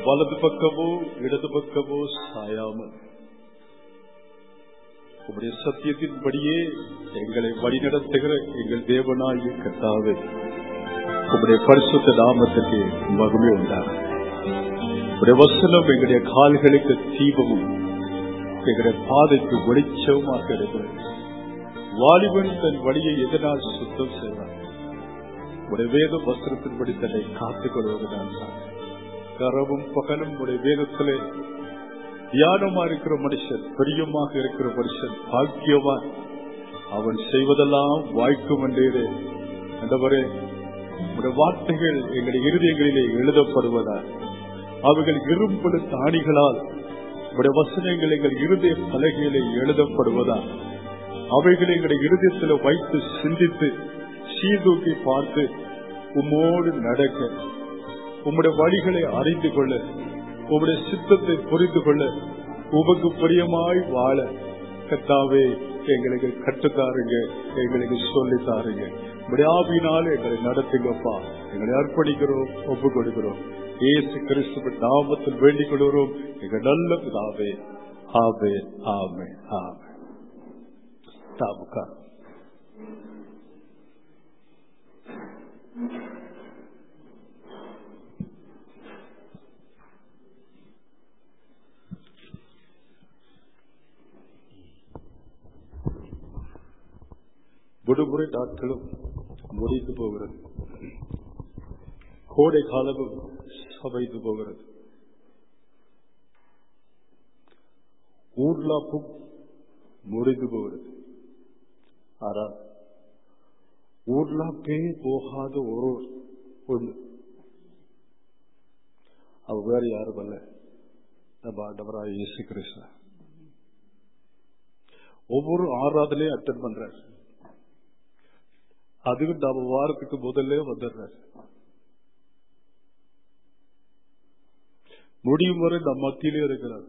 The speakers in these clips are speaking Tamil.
வலது பக்கமோ இடது பக்கமோ சாயாமல் உங்களுடைய சத்தியத்தின்படியே எங்களை வழிநடத்துகிற எங்கள் தேவனாகிய கர்த்தாவே உங்களுடைய பரிசுத்த நாமத்துக்கு மகிமை உண்டாகும் உடைய வசனம் எங்களுடைய கால்களுக்கு தீபமும் எங்களுடைய பாதைக்கு வெளிச்சமாக இருக்கிறது வாலிபன் தன் வழியை எதனால் சுத்தம் செய்வார் உடைய வேத வஸ்திரத்தின்படி தன்னை காத்துக் கொள்வதுதான் கரவும் பகலும் உடைய வேதத்திலே தியானமா இருக்கிற மனுஷன் பிரியமாக இருக்கிற மனுஷன் பாக்கியவான் அவன் செய்வதெல்லாம் வாய்க்கும் என்றே அந்தவரே உடைய வார்த்தைகள் எங்களுடைய இருதயங்களிலே எழுதப்படுவதால் அவைகள் இரும்பு தாணிகளால் உடைய வசனங்கள் எங்கள் இருதய பலகையிலே எழுதப்படுவதால் அவைகளை எங்களுடைய இருதயத்தில் வைத்து சிந்தித்து சீர்தூக்கி பார்த்து உம்மோடு நடக்க உம்முடைய வழிகளை அறிந்து கொள்ள உம்முடைய சித்தத்தை புரிந்து கொள்ள உமக்கு பிரியமாய் வாழ கத்தாவே எங்களுக்கு கற்றுத்தாருங்க எங்களுக்கு சொல்லி தாருங்க ஆவியினால் எங்களை நடத்துங்கப்பா எங்களை அர்ப்பணிக்கிறோம் ஒப்பு கொடுக்கிறோம் ஏசு கிறிஸ்துவ நாமத்தில் வேண்டிக் கொள்கிறோம் எங்க நல்ல பிதாவே ஆவே ஆமே ஆமே தாமுக்கா விடுமுறை நாட்களும் முடிந்து போகிறது கோடை காலமும் சமைந்து போகிறது ஊர்லாப்பும் முடிந்து போகிறது ஆனால் ஊர்லாப்பே போகாத ஒரு ஒண்ணு அவ வேற யாரும் அல்ல நம்ம ஆண்டவராக இயேசு கிருஷ்ணா ஒவ்வொரு ஆராதனையும் அட்டன் பண்றாரு அதுவும் நாம வாரத்துக்கு முதல்ல வந்துடுறாரு முடியும் வரை நம் மத்தியிலே இருக்கிறார்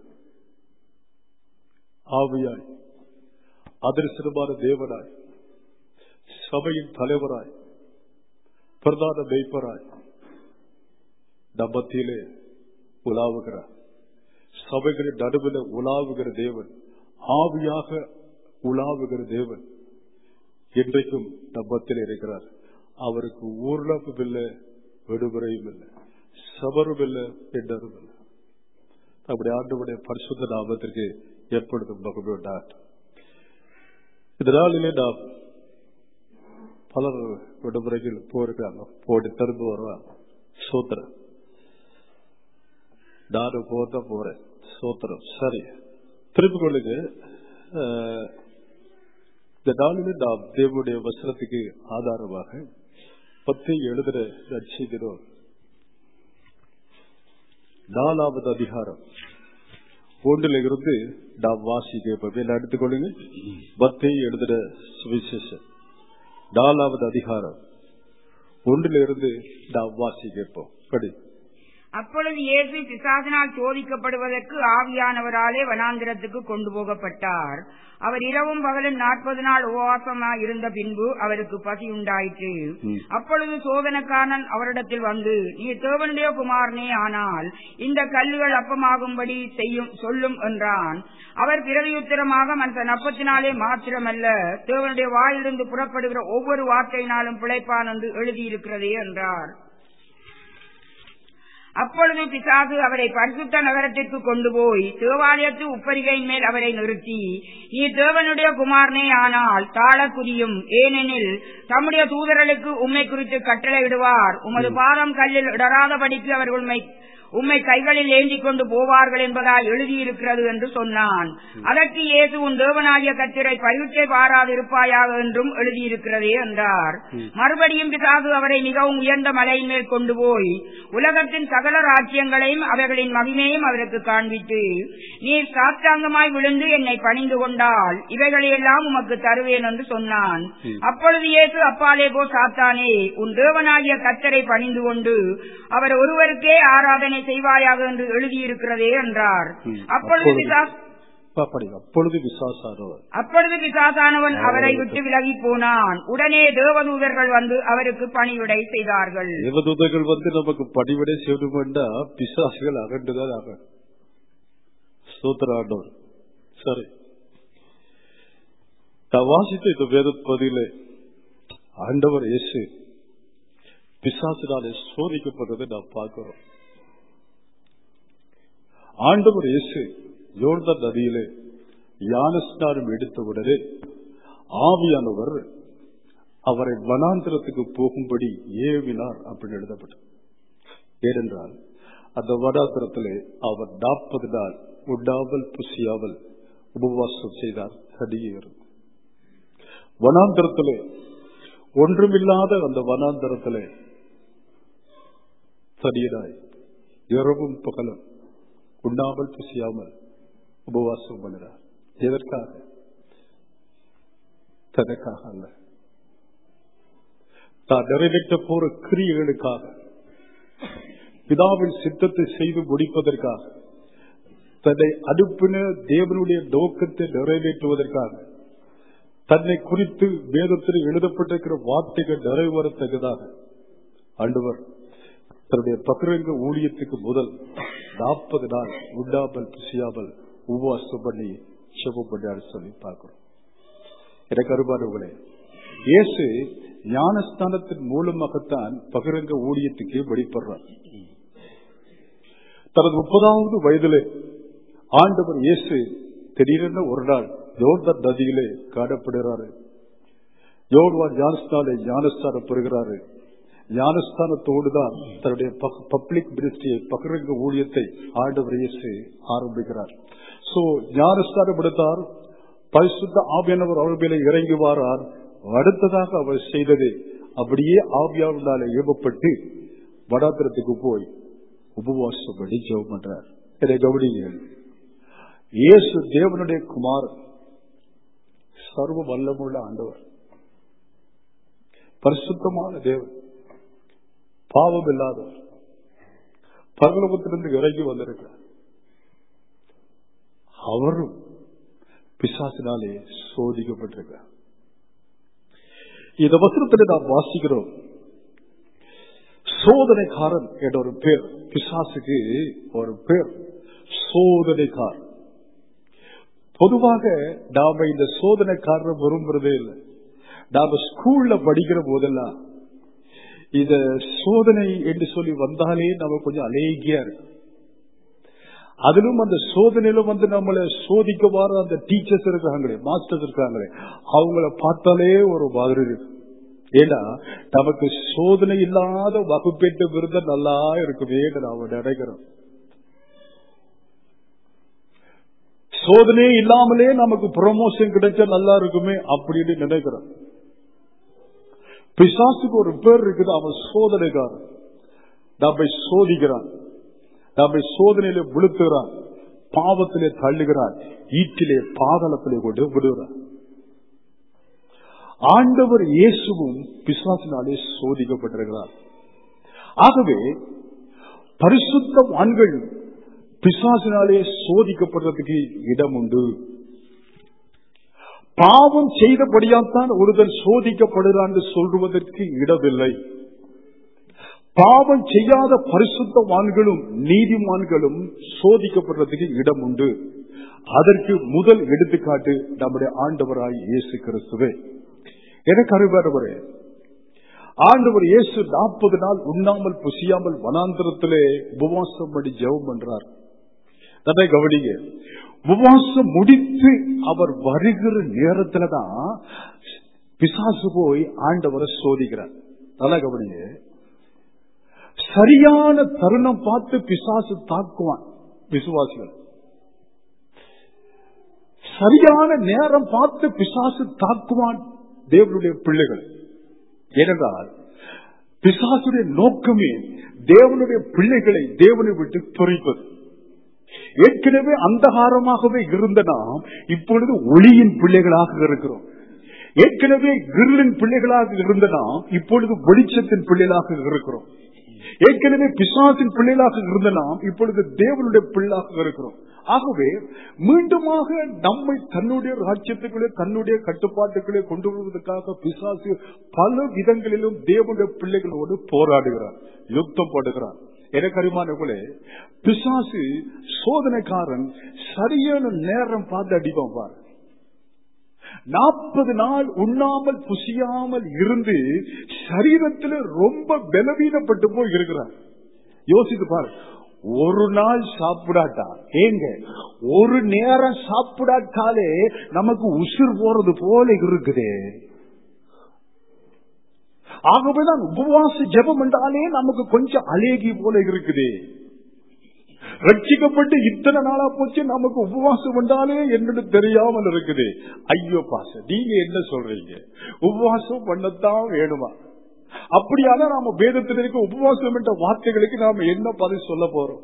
ஆவியாய் அதிர்சனமான தேவனாய் சபையின் தலைவராய் பிரதான மெய்ப்பராய் நம் மத்தியிலே உலாவுகிறார் சபைகளின் நடுவில் உலாவுகிற தேவன் ஆவியாக உலாவுகிற தேவன் இன்றைக்கும் நம்பத்தில் இருக்கிறார் அவருக்கு ஊர்லப்பும் இல்லை விடுமுறையும் இல்லை சபரும் இல்லை பின்னரும் இல்லை நம்முடைய ஆண்டுடைய பரிசுத்த நாமத்திற்கு ஏற்படுத்தும் மகிழ்வு உண்டாகட்டும் இந்த நாளிலே நாம் பலர் விடுமுறைகள் போயிருக்காங்க போட்டு திரும்ப வருவாங்க சூத்திரம் நானும் போதான் போறேன் சூத்திரம் சரி திரும்பி கொள்ளுங்க இந்த நாளில் நாம் தேவனுடைய வசனத்துக்கு ஆதாரமாக பத்து எழுதுற நட்சத்திரம் நாலாவது அதிகாரம் ஒன்றில் இருந்து நாம் வாசிக்க எடுத்துக்கொள்ளுங்க பத்தை எழுதுற சுவிசேஷம் நாலாவது அதிகாரம் ஒன்றில் இருந்து நாம் வாசிக்கப்போம் படி அப்பொழுது இயேசு பிசாசினால் சோதிக்கப்படுவதற்கு ஆவியானவராலே வனாந்திரத்துக்கு கொண்டு போகப்பட்டார் அவர் இரவும் பகலும் நாற்பது நாள் உபவாசமா இருந்த பின்பு அவருக்கு பசி உண்டாயிற்று அப்பொழுது சோதனக்காரன் அவரிடத்தில் வந்து நீ தேவனுடைய குமாரனே ஆனால் இந்த கல்லுகள் அப்பமாகும்படி செய்யும் சொல்லும் என்றான் அவர் பிரதியுத்தரமாக மற்ற நப்பத்தினாலே மாத்திரமல்ல தேவனுடைய வாயிலிருந்து புறப்படுகிற ஒவ்வொரு வார்த்தையினாலும் பிழைப்பான் என்று எழுதியிருக்கிறதே என்றார் அப்பொழுது பிசாசு அவரை பரிசுத்த நகரத்திற்கு கொண்டு போய் தேவாலயத்து உப்பரிகையின் மேல் அவரை நிறுத்தி நீ தேவனுடைய குமாரனே ஆனால் தாழ குதியும் ஏனெனில் தம்முடைய தூதர்களுக்கு உண்மை குறித்து கட்டளையிடுவார் உமது பாதம் கல்லில் இடராதபடிக்கு அவர் உண்மை உம்மை கைகளில் ஏந்தி கொண்டு போவார்கள் என்பதால் எழுதியிருக்கிறது என்று சொன்னான் அதற்கு இயேசு உன் தேவனாகிய கத்திரை பயிற்சை பாராதிருப்பாயாக என்றும் எழுதியிருக்கிறதே என்றார் மறுபடியும் பிசாசு அவரை மிகவும் உயர்ந்த மலையின் மேல் கொண்டு போய் உலகத்தின் சகல ராஜ்யங்களையும் அவைகளின் மகிமையும் அவருக்கு காண்பித்து நீர் சாத்தாங்கமாய் விழுந்து என்னை பணிந்து கொண்டால் இவைகளையெல்லாம் உமக்கு தருவேன் என்று சொன்னான் அப்பொழுது இயேசு அப்பாலே போ சாத்தானே உன் தேவனாகிய கத்தரை பணிந்து கொண்டு அவர் ஒருவருக்கே ஆராதனை செய்வாயாக என்று எழுதியிருக்கிறதே என்றார் அப்பொழுது பிசாசு பாப்படி அப்பொழுது விசாசானவர் அப்பொழுது பிசாசானவன் அவரை விட்டு விலகி போனான் உடனே தேவதூதர்கள் வந்து அவருக்கு பணிவிடை செய்தார்கள் தேவதூதர்கள் வந்து நமக்கு பணிவிடை செய்யணும் வேண்டா பிசாசுகள் அகண்டுதான் ஆக ஸ்தோத்திர ஆண்டவர் சரி நான் வாசித்த இந்த வேத பதிலே ஆண்டவர் இயேசு பிசாசினாலே சோதிக்கப்பட்டதை நாம் பார்க்கிறோம் ஆண்டவர் இயேசு யோர்தான் நதியிலே ஞானஸ்நானம் எடுத்தவுடனே ஆவியானவர் அவரை வனாந்திரத்துக்கு போகும்படி ஏவினார் அப்படின்னு எழுதப்பட்டது ஏனென்றால் அந்த வனாந்திரத்திலே அவர் நாற்பது நாள் உண்ணாமல் புசியாமல் உபவாசம் செய்தார் சடியேறும் வனாந்திரத்திலே ஒன்றுமில்லாத அந்த வனாந்தரத்திலே சடியனாய் இரவும் பகலும் உண்ணாமல் புசியாமல் உபவாசம் பண்ணினார் எதற்காக தனக்காக அல்ல தான் நிறைவேற்ற போற கிரியைகளுக்காக பிதாவின் சித்தத்தை செய்து முடிப்பதற்காக தன்னை அனுப்பின தேவனுடைய நோக்கத்தை நிறைவேற்றுவதற்காக தன்னை குறித்து வேதத்தில் எழுதப்பட்டிருக்கிற வார்த்தைகள் நிறைவேறத்தக்கதாக ஆண்டவர் தன்னுடைய பகிரங்க ஊழியத்துக்கு முதல் நாற்பது நாள் உண்ணாமல் புசியாமல் உபவாசம் பண்ணி செபம் பண்ணி சொல்லி பார்க்கிறோம் எனக்கு அருமானவர்களே இயேசு ஞானஸ்தானத்தின் மூலமாகத்தான் பகிரங்க ஊழியத்துக்கு வெளிப்படுறார் தனது முப்பதாவது வயதிலே ஆண்டவர் இயேசு திடீரென ஒரு நாள் யோர்தன் நதியிலே காணப்படுகிறாரு யோர்வான் ஞானஸ்தானை ஞானஸ்தானம் பெறுகிறாரு ஞானஸ்தானத்தோடு தான் தன்னுடைய பப்ளிக் மினிஸ்ட்ரியை பகிரங்க ஊழியத்தை ஆண்டவர் இயேசு ஆரம்பிக்கிறார் சோ ஞானஸ்தானம் எடுத்தார் பரிசுத்த ஆவியானவர் அவர் மேலே இறங்கி வாரார் அடுத்ததாக அவர் செய்தது அப்படியே ஆவியாவினால ஏவப்பட்டு வடாத்திரத்துக்கு போய் உபவாசம் பண்ணி ஜெபம் பண்றார் இதை கவனிங்கள் இயேசு தேவனுடைய குமார் சர்வ வல்லமுள்ள ஆண்டவர் பரிசுத்தமான தேவன் பாவம் இல்லாதவர் பரலோகத்திலிருந்து இறங்கி வந்திருக்கிறார் அவரும் பிசாசினாலே சோதிக்கப்பட்டிருக்கிறார் இந்த வசனத்தில் நாம் வாசிக்கிறோம் சோதனைக்காரன் என்ற ஒரு பேர் பிசாசுக்கு ஒரு பேர் சோதனைக்காரன் பொதுவாக நாம இந்த சோதனைக்காரன் விரும்புறதே இல்லை நாம ஸ்கூல்ல படிக்கிற போதெல்லாம் இத சோதனை என்று சொல்லி வந்தாலே நம்ம கொஞ்சம் அலேகியா இருக்கு அதிலும் அந்த சோதனையிலும் வந்து நம்மளை சோதிக்க வர அந்த டீச்சர்ஸ் இருக்காங்களே மாஸ்டர்ஸ் இருக்காங்களே அவங்கள பார்த்தாலே ஒரு மாதிரி இருக்கு ஏன்னா நமக்கு சோதனை இல்லாத வகுப்பேற்ற விருந்த நல்லா இருக்குமே நாம நினைக்கிறோம் சோதனையே இல்லாமலே நமக்கு ப்ரொமோஷன் கிடைச்சா நல்லா இருக்குமே அப்படின்னு நினைக்கிறோம் பிசாசுக்கு ஒரு பேர் இருக்குது அவன் சோதனைக்காரன் நம்மை சோதிக்கிறான் நம்மை சோதனையில விழுத்துகிறான் பாவத்திலே தள்ளுகிறான் ஈட்டிலே பாதளத்திலே கொண்டு விடுகிறான் ஆண்டவர் இயேசுவும் பிசாசினாலே சோதிக்கப்பட்டிருக்கிறார் ஆகவே பரிசுத்த ஆண்கள் பிசாசினாலே சோதிக்கப்படுறதுக்கு இடம் உண்டு பாவம் செய்தபடியால்தான் ஒருவர் சோதிக்கப்படுகிறான் சொல்லுவதற்கு இடமில்லை பாவம் செய்யாத பரிசுத்தவான்களும் நீதிமான்களும் சோதிக்கப்படுறதுக்கு இடம் உண்டு அதற்கு முதல் எடுத்துக்காட்டு நம்முடைய ஆண்டவராய் இயேசு கிறிஸ்துவே எனக்கு அறிவானவரே ஆண்டவர் இயேசு நாற்பது நாள் உண்ணாமல் புசியாமல் வனாந்திரத்திலே உபவாசம் பண்ணி ஜெபம் பண்றார் அதை கவனிங்க உபவாசம் முடித்து அவர் வருகிற நேரத்துல தான் பிசாசு போய் ஆண்டவரை சோதிக்கிறார் நல்லா கவனிங்க சரியான தருணம் பார்த்து பிசாசு தாக்குவான் விசுவாசிகள் சரியான நேரம் பார்த்து பிசாசு தாக்குவான் தேவனுடைய பிள்ளைகள் ஏனென்றால் பிசாசுடைய நோக்கமே தேவனுடைய பிள்ளைகளை தேவனை விட்டு துறைப்பது ஏற்கனவே அந்தகாரமாகவே இருந்த நாம் இப்பொழுது ஒளியின் பிள்ளைகளாக இருக்கிறோம் ஏற்கனவே கிருளின் பிள்ளைகளாக இருந்த நாம் இப்பொழுது வெளிச்சத்தின் பிள்ளைகளாக இருக்கிறோம் ஏற்கனவே பிசாசின் பிள்ளைகளாக இருந்த நாம் இப்பொழுது தேவனுடைய பிள்ளைகளாக இருக்கிறோம் ஆகவே மீண்டுமாக நம்மை தன்னுடைய ராஜ்யத்துக்குள்ளே தன்னுடைய கட்டுப்பாட்டுக்குள்ளே கொண்டு வருவதற்காக பிசாசு பல விதங்களிலும் தேவனுடைய பிள்ளைகளோடு போராடுகிறார் யுத்தம் போடுகிறார் எனக்கு அறிமானவர்களே பிசாசு சோதனைக்காரன் சரியான நேரம் பார்த்து அடிப்பான் பாரு நாற்பது நாள் உண்ணாமல் புசியாமல் இருந்து சரீரத்தில் ரொம்ப பலவீனப்பட்டு போய் இருக்கிறார் யோசித்து பாரு ஒரு நாள் சாப்பிடாட்டா ஏங்க ஒரு நேரம் சாப்பிடாட்டாலே நமக்கு உசுர் போறது போல இருக்குதே ஆகவேதான் உபவாச ஜெபம் என்றாலே நமக்கு கொஞ்சம் அலேகி போல இருக்குது ரட்சிக்கப்பட்டு இத்தனை நாளா போச்சு நமக்கு உபவாசம் என்றாலே என்னன்னு தெரியாமல் இருக்குது ஐயோ பாச நீங்க என்ன சொல்றீங்க உபவாசம் பண்ணத்தான் வேணுமா அப்படியான நாம வேதத்தில் இருக்க உபவாசம் என்ற வார்த்தைகளுக்கு நாம என்ன பதில் சொல்ல போறோம்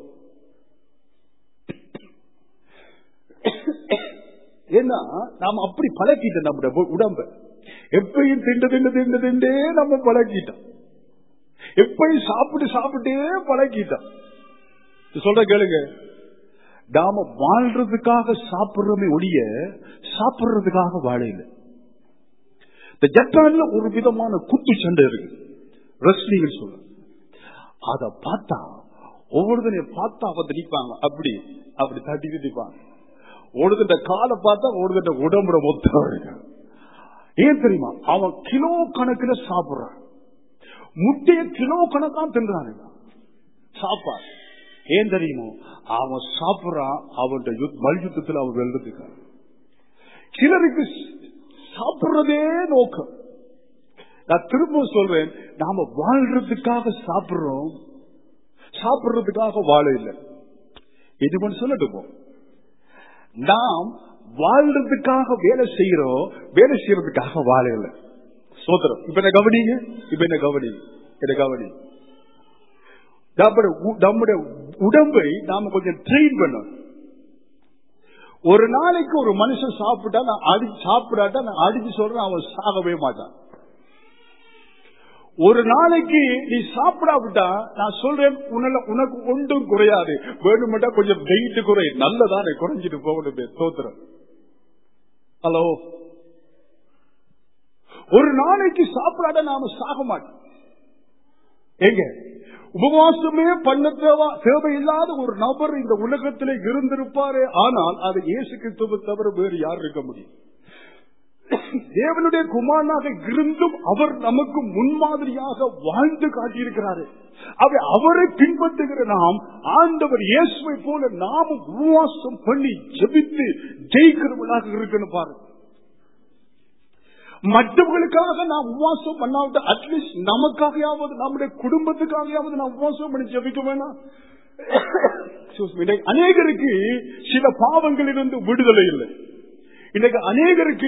ஏன்னா நாம அப்படி பழக்கிட்டோம் நம்முடைய உடம்ப எப்பயும் திண்டு திண்டு திண்டு திண்டே நம்ம பழக்கிட்டோம் எப்பயும் சாப்பிட்டு சாப்பிட்டே பழக்கிட்டோம் சொல்ற கேளுங்க நாம வாழ்றதுக்காக சாப்பிடுறோமே ஒழிய சாப்பிடுறதுக்காக வாழையில இந்த ஜப்பான்ல ஒரு விதமான குத்து சண்டை இருக்கு ரெஸ்லிங் சொல்ல அத பார்த்தா ஒவ்வொருத்தனையும் பார்த்தா அவ திணிப்பாங்க அப்படி அப்படி தட்டி திட்டிப்பாங்க ஒருத்தட்ட காலை பார்த்தா ஒருத்தட்ட உடம்புட மொத்தம் இருக்கு ஏன் தெரியுமா அவன் கிலோ கணக்குல சாப்பிடுறான் முட்டைய கிலோ கணக்கா தின்றானுங்க சாப்பாடு ஏன் தெரியுமோ அவன் சாப்பிடுறான் அவன் மல்யுத்தத்தில் அவன் வெல்றதுக்காக சிலருக்கு சாப்பிடுறதே நோக்கம் நான் திரும்ப சொல்றேன் நாம வாழ்றதுக்காக சாப்பிடுறோம் சாப்பிடுறதுக்காக வாழ இல்லை இது கொஞ்சம் சொல்லட்டு நாம் வாழ்றதுக்காக வேலை செய்யறோம் வேலை செய்யறதுக்காக வாழ இல்லை சோதரம் இப்ப என்ன கவனிங்க இப்ப என்ன கவனிங்க என்ன கவனி நம்முடைய உடம்பை நாம கொஞ்சம் ட்ரெயின் பண்ணணும் ஒரு நாளைக்கு ஒரு மனுஷன் சாப்பிட்டா நான் அடிச்சு சாப்பிடாட்டா நான் அடிச்சு சொல்றேன் அவன் சாகவே மாட்டான் ஒரு நாளைக்கு நீ சாப்பிடாவிட்டா நான் சொல்றேன் உனக்கு ஒன்றும் குறையாது வேணுமெண்டா கொஞ்சம் வெயிட் குறை நல்லதானே குறைஞ்சிட்டு போகணும் தோத்திரம் ஹலோ ஒரு நாளைக்கு சாப்பிடாத நாம சாக மாட்டோம் எங்க உபவாசமே பண்ண தேவா தேவையில்லாத ஒரு நபர் இந்த உலகத்திலே இருந்திருப்பாரு ஆனால் அது இயேசு கிறிஸ்துவ தவிர வேறு யார் இருக்க முடியும் தேவனுடைய குமாரனாக இருந்தும் அவர் நமக்கு முன்மாதிரியாக வாழ்ந்து காட்டியிருக்கிறாரு அவை அவரை பின்பற்றுகிற நாம் ஆண்டவர் இயேசுவை போல நாமும் உபவாசம் பண்ணி ஜபித்து ஜெயிக்கிறவர்களாக இருக்கணும் பாருங்க மற்றவர்களுக்காக நாம் உபவாசம் பண்ணாவிட்டு அட்லீஸ்ட் நமக்காகயாவது நம்முடைய குடும்பத்துக்காகயாவது நாம் உபவாசம் பண்ணி ஜபிக்க வேணாம் அநேகருக்கு சில பாவங்களிலிருந்து விடுதலை இல்லை இன்னைக்கு அநேகருக்கு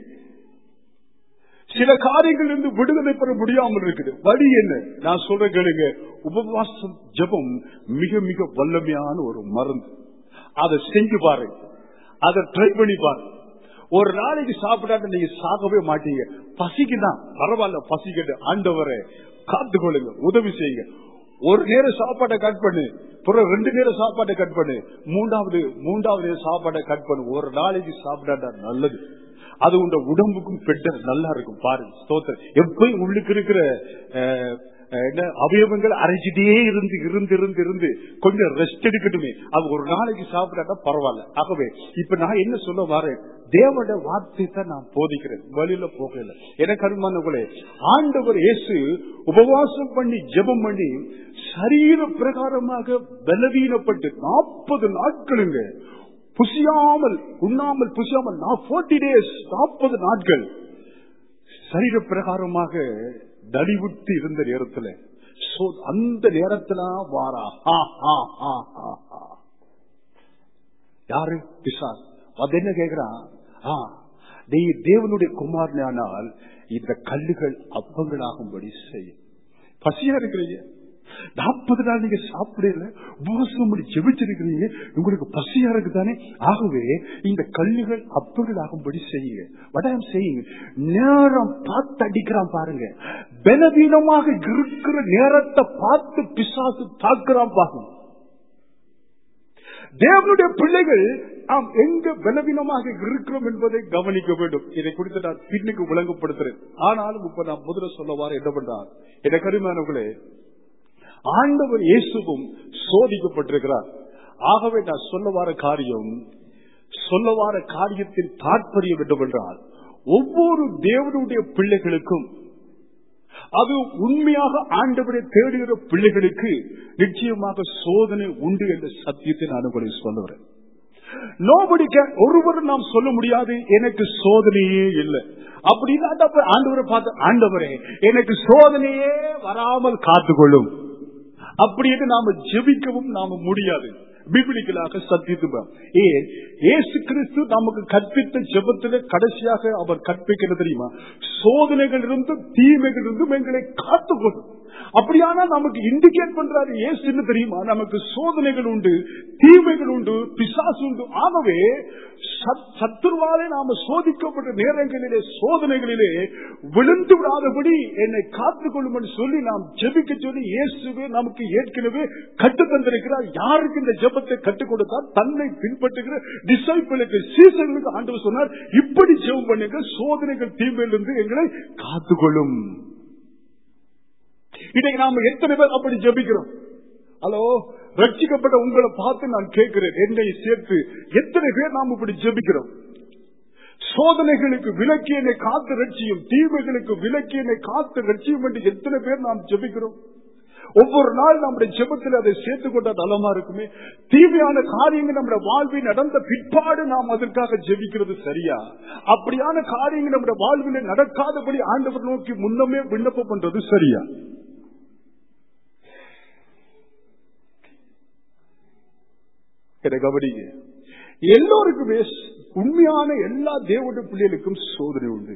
சில காரியங்கள் இருந்து விடுதலை பெற முடியாமல் இருக்குது வழி என்ன நான் சொல்ற கேளுங்க உபவாசம் ஜபம் மிக மிக வல்லமையான ஒரு மருந்து அதை செஞ்சு பாருங்க அதை ட்ரை பண்ணி பாருங்க ஒரு நாளைக்கு சாப்பிடாட்டு நீங்க சாகவே மாட்டீங்க பசிக்குதான் பரவாயில்ல பசிக்கிட்டு ஆண்டவரை காத்துக்கொள்ளுங்க உதவி செய்யுங்க ஒரு நேரம் சாப்பாட்டை கட் பண்ணு பிறகு ரெண்டு நேரம் சாப்பாட்டை கட் பண்ணு மூன்றாவது மூன்றாவது சாப்பாட்டை கட் பண்ணு ஒரு நாளைக்கு சாப்பிடாட்டா நல்லது அது உங்க உடம்புக்கும் பெட்டர் நல்லா இருக்கும் பாருங்க ஸ்தோத்திரம் எப்பயும் உள்ளுக்கு இருக்கிற என்ன அவயவங்கள் அரைச்சிட்டே இருந்து இருந்து இருந்து இருந்து கொஞ்சம் ரெஸ்ட் எடுக்கட்டுமே அது ஒரு நாளைக்கு சாப்பிடாட்டா பரவாயில்ல ஆகவே இப்ப நான் என்ன சொல்ல வரேன் தேவனுடைய வார்த்தை தான் நான் போதிக்கிறேன் வழியில போகல எனக்கு அருமானவர்களே ஆண்டவர் இயேசு உபவாசம் பண்ணி ஜெபம் பண்ணி சரீர பிரகாரமாக பலவீனப்பட்டு நாற்பது நாட்களுங்க புசியாமல் உண்ணாமல் புசியாமல் போர்ட்டி டேஸ் நாற்பது நாட்கள் சரீர பிரகாரமாக நடிவுட்டு இருந்த நேரத்துல அந்த நேரத்துல வாரா யாரு பிசாஸ் அது என்ன கேக்குறான் நீ தேவனுடைய குமாரனால் இந்த கல்லுகள் அப்பங்களாகும்படி செய்யும் பசியா இருக்கிறீங்க நாற்பது நாள் நீங்க சாப்பிடல உபவாசம் பண்ணி ஜெபிச்சிருக்கிறீங்க உங்களுக்கு பசியா இருக்குதானே ஆகவே இந்த கல்லுகள் அப்பங்கள் ஆகும்படி செய்யுங்க வடம் செய்யுங்க நேரம் பார்த்து அடிக்கிறான் பாருங்க பலவீனமாக இருக்கிற நேரத்தை பார்த்து பிசாசு தாக்குறான் பாருங்க தேவனுடைய பிள்ளைகள் நாம் எங்க பலவீனமாக இருக்கிறோம் என்பதை கவனிக்க வேண்டும் இதை குறித்து நான் பின்னுக்கு விளங்கப்படுத்துறேன் ஆனாலும் இப்ப நான் முதல்ல சொல்லவாறு என்ன பண்றார் என கருமானவர்களே ஆண்டவர் இயேசுவும் சோதிக்கப்பட்டிருக்கிறார் ஆகவே நான் சொல்ல வார காரியம் சொல்ல வார காரியத்தின் தாற்பயம் என்னவென்றால் ஒவ்வொரு தேவனுடைய பிள்ளைகளுக்கும் அது உண்மையாக ஆண்டவரை தேடுகிற பிள்ளைகளுக்கு நிச்சயமாக சோதனை உண்டு என்ற சத்தியத்தை நான் உங்களுக்கு சொல்லுகிறேன் நோபடி ஒருவரும் நாம் சொல்ல முடியாது எனக்கு சோதனையே இல்லை அப்படின்னா ஆண்டவரை பார்த்து ஆண்டவரே எனக்கு சோதனையே வராமல் காத்துக்கொள்ளும் அப்படின்னு நாம ஜெபிக்கவும் நாம முடியாது பிபிலிக்கலாக சத்தியத்துவம் ஏன் ஏசு கிறிஸ்து நமக்கு கற்பித்த ஜெபத்தில கடைசியாக அவர் கற்பிக்கிறது தெரியுமா சோதனைகள் இருந்தும் தீமைகள் இருந்தும் எங்களை காத்துக்கொள்ளும் அப்படியானா நமக்கு இண்டிகேட் பண்றாரு ஏசுன்னு தெரியுமா நமக்கு சோதனைகள் உண்டு தீமைகள் உண்டு பிசாசு உண்டு ஆகவே சத்துருவாலே நாம சோதிக்கப்பட்ட நேரங்களிலே சோதனைகளிலே விழுந்து விடாதபடி என்னை காத்துக்கொள்ளும் சொல்லி நாம் ஜெபிக்க சொல்லி இயேசுவே நமக்கு ஏற்கனவே கட்டு தந்திருக்கிறார் யாருக்கு இந்த ஜெபத்தை கற்றுக் கொடுத்தார் தன்னை பின்பற்றுகிற டிசைபிளுக்கு சீசர்களுக்கு ஆண்டவர் சொன்னார் இப்படி ஜெபம் பண்ணுங்க சோதனைகள் தீமையிலிருந்து எங்களை காத்துக்கொள்ளும் இன்னைக்கு நாம எத்தனை பேர் அப்படி ஜபிக்கிறோம் ஹலோ ரட்சிக்கப்பட்ட உங்களை பார்த்து நான் கேட்கிறேன் என்னை சேர்த்து எத்தனை பேர் நாம் இப்படி ஜபிக்கிறோம் சோதனைகளுக்கு விலக்கி என்னை காத்து ரட்சியும் தீமைகளுக்கு விலக்கி என்னை காத்து ரட்சியும் என்று எத்தனை பேர் நாம் ஜபிக்கிறோம் ஒவ்வொரு நாள் நம்முடைய ஜெபத்தில் அதை சேர்த்துக் கொண்ட நலமா இருக்குமே தீமையான காரியங்கள் நம்முடைய வாழ்வில் நடந்த பிற்பாடு நாம் அதற்காக ஜெபிக்கிறது சரியா அப்படியான காரியங்கள் நம்முடைய வாழ்வில் நடக்காதபடி ஆண்டவர் நோக்கி முன்னமே விண்ணப்பம் பண்றது சரியா இதை கவனிங்க எல்லோருக்குமே உண்மையான எல்லா தேவனுடைய பிள்ளைகளுக்கும் சோதனை உண்டு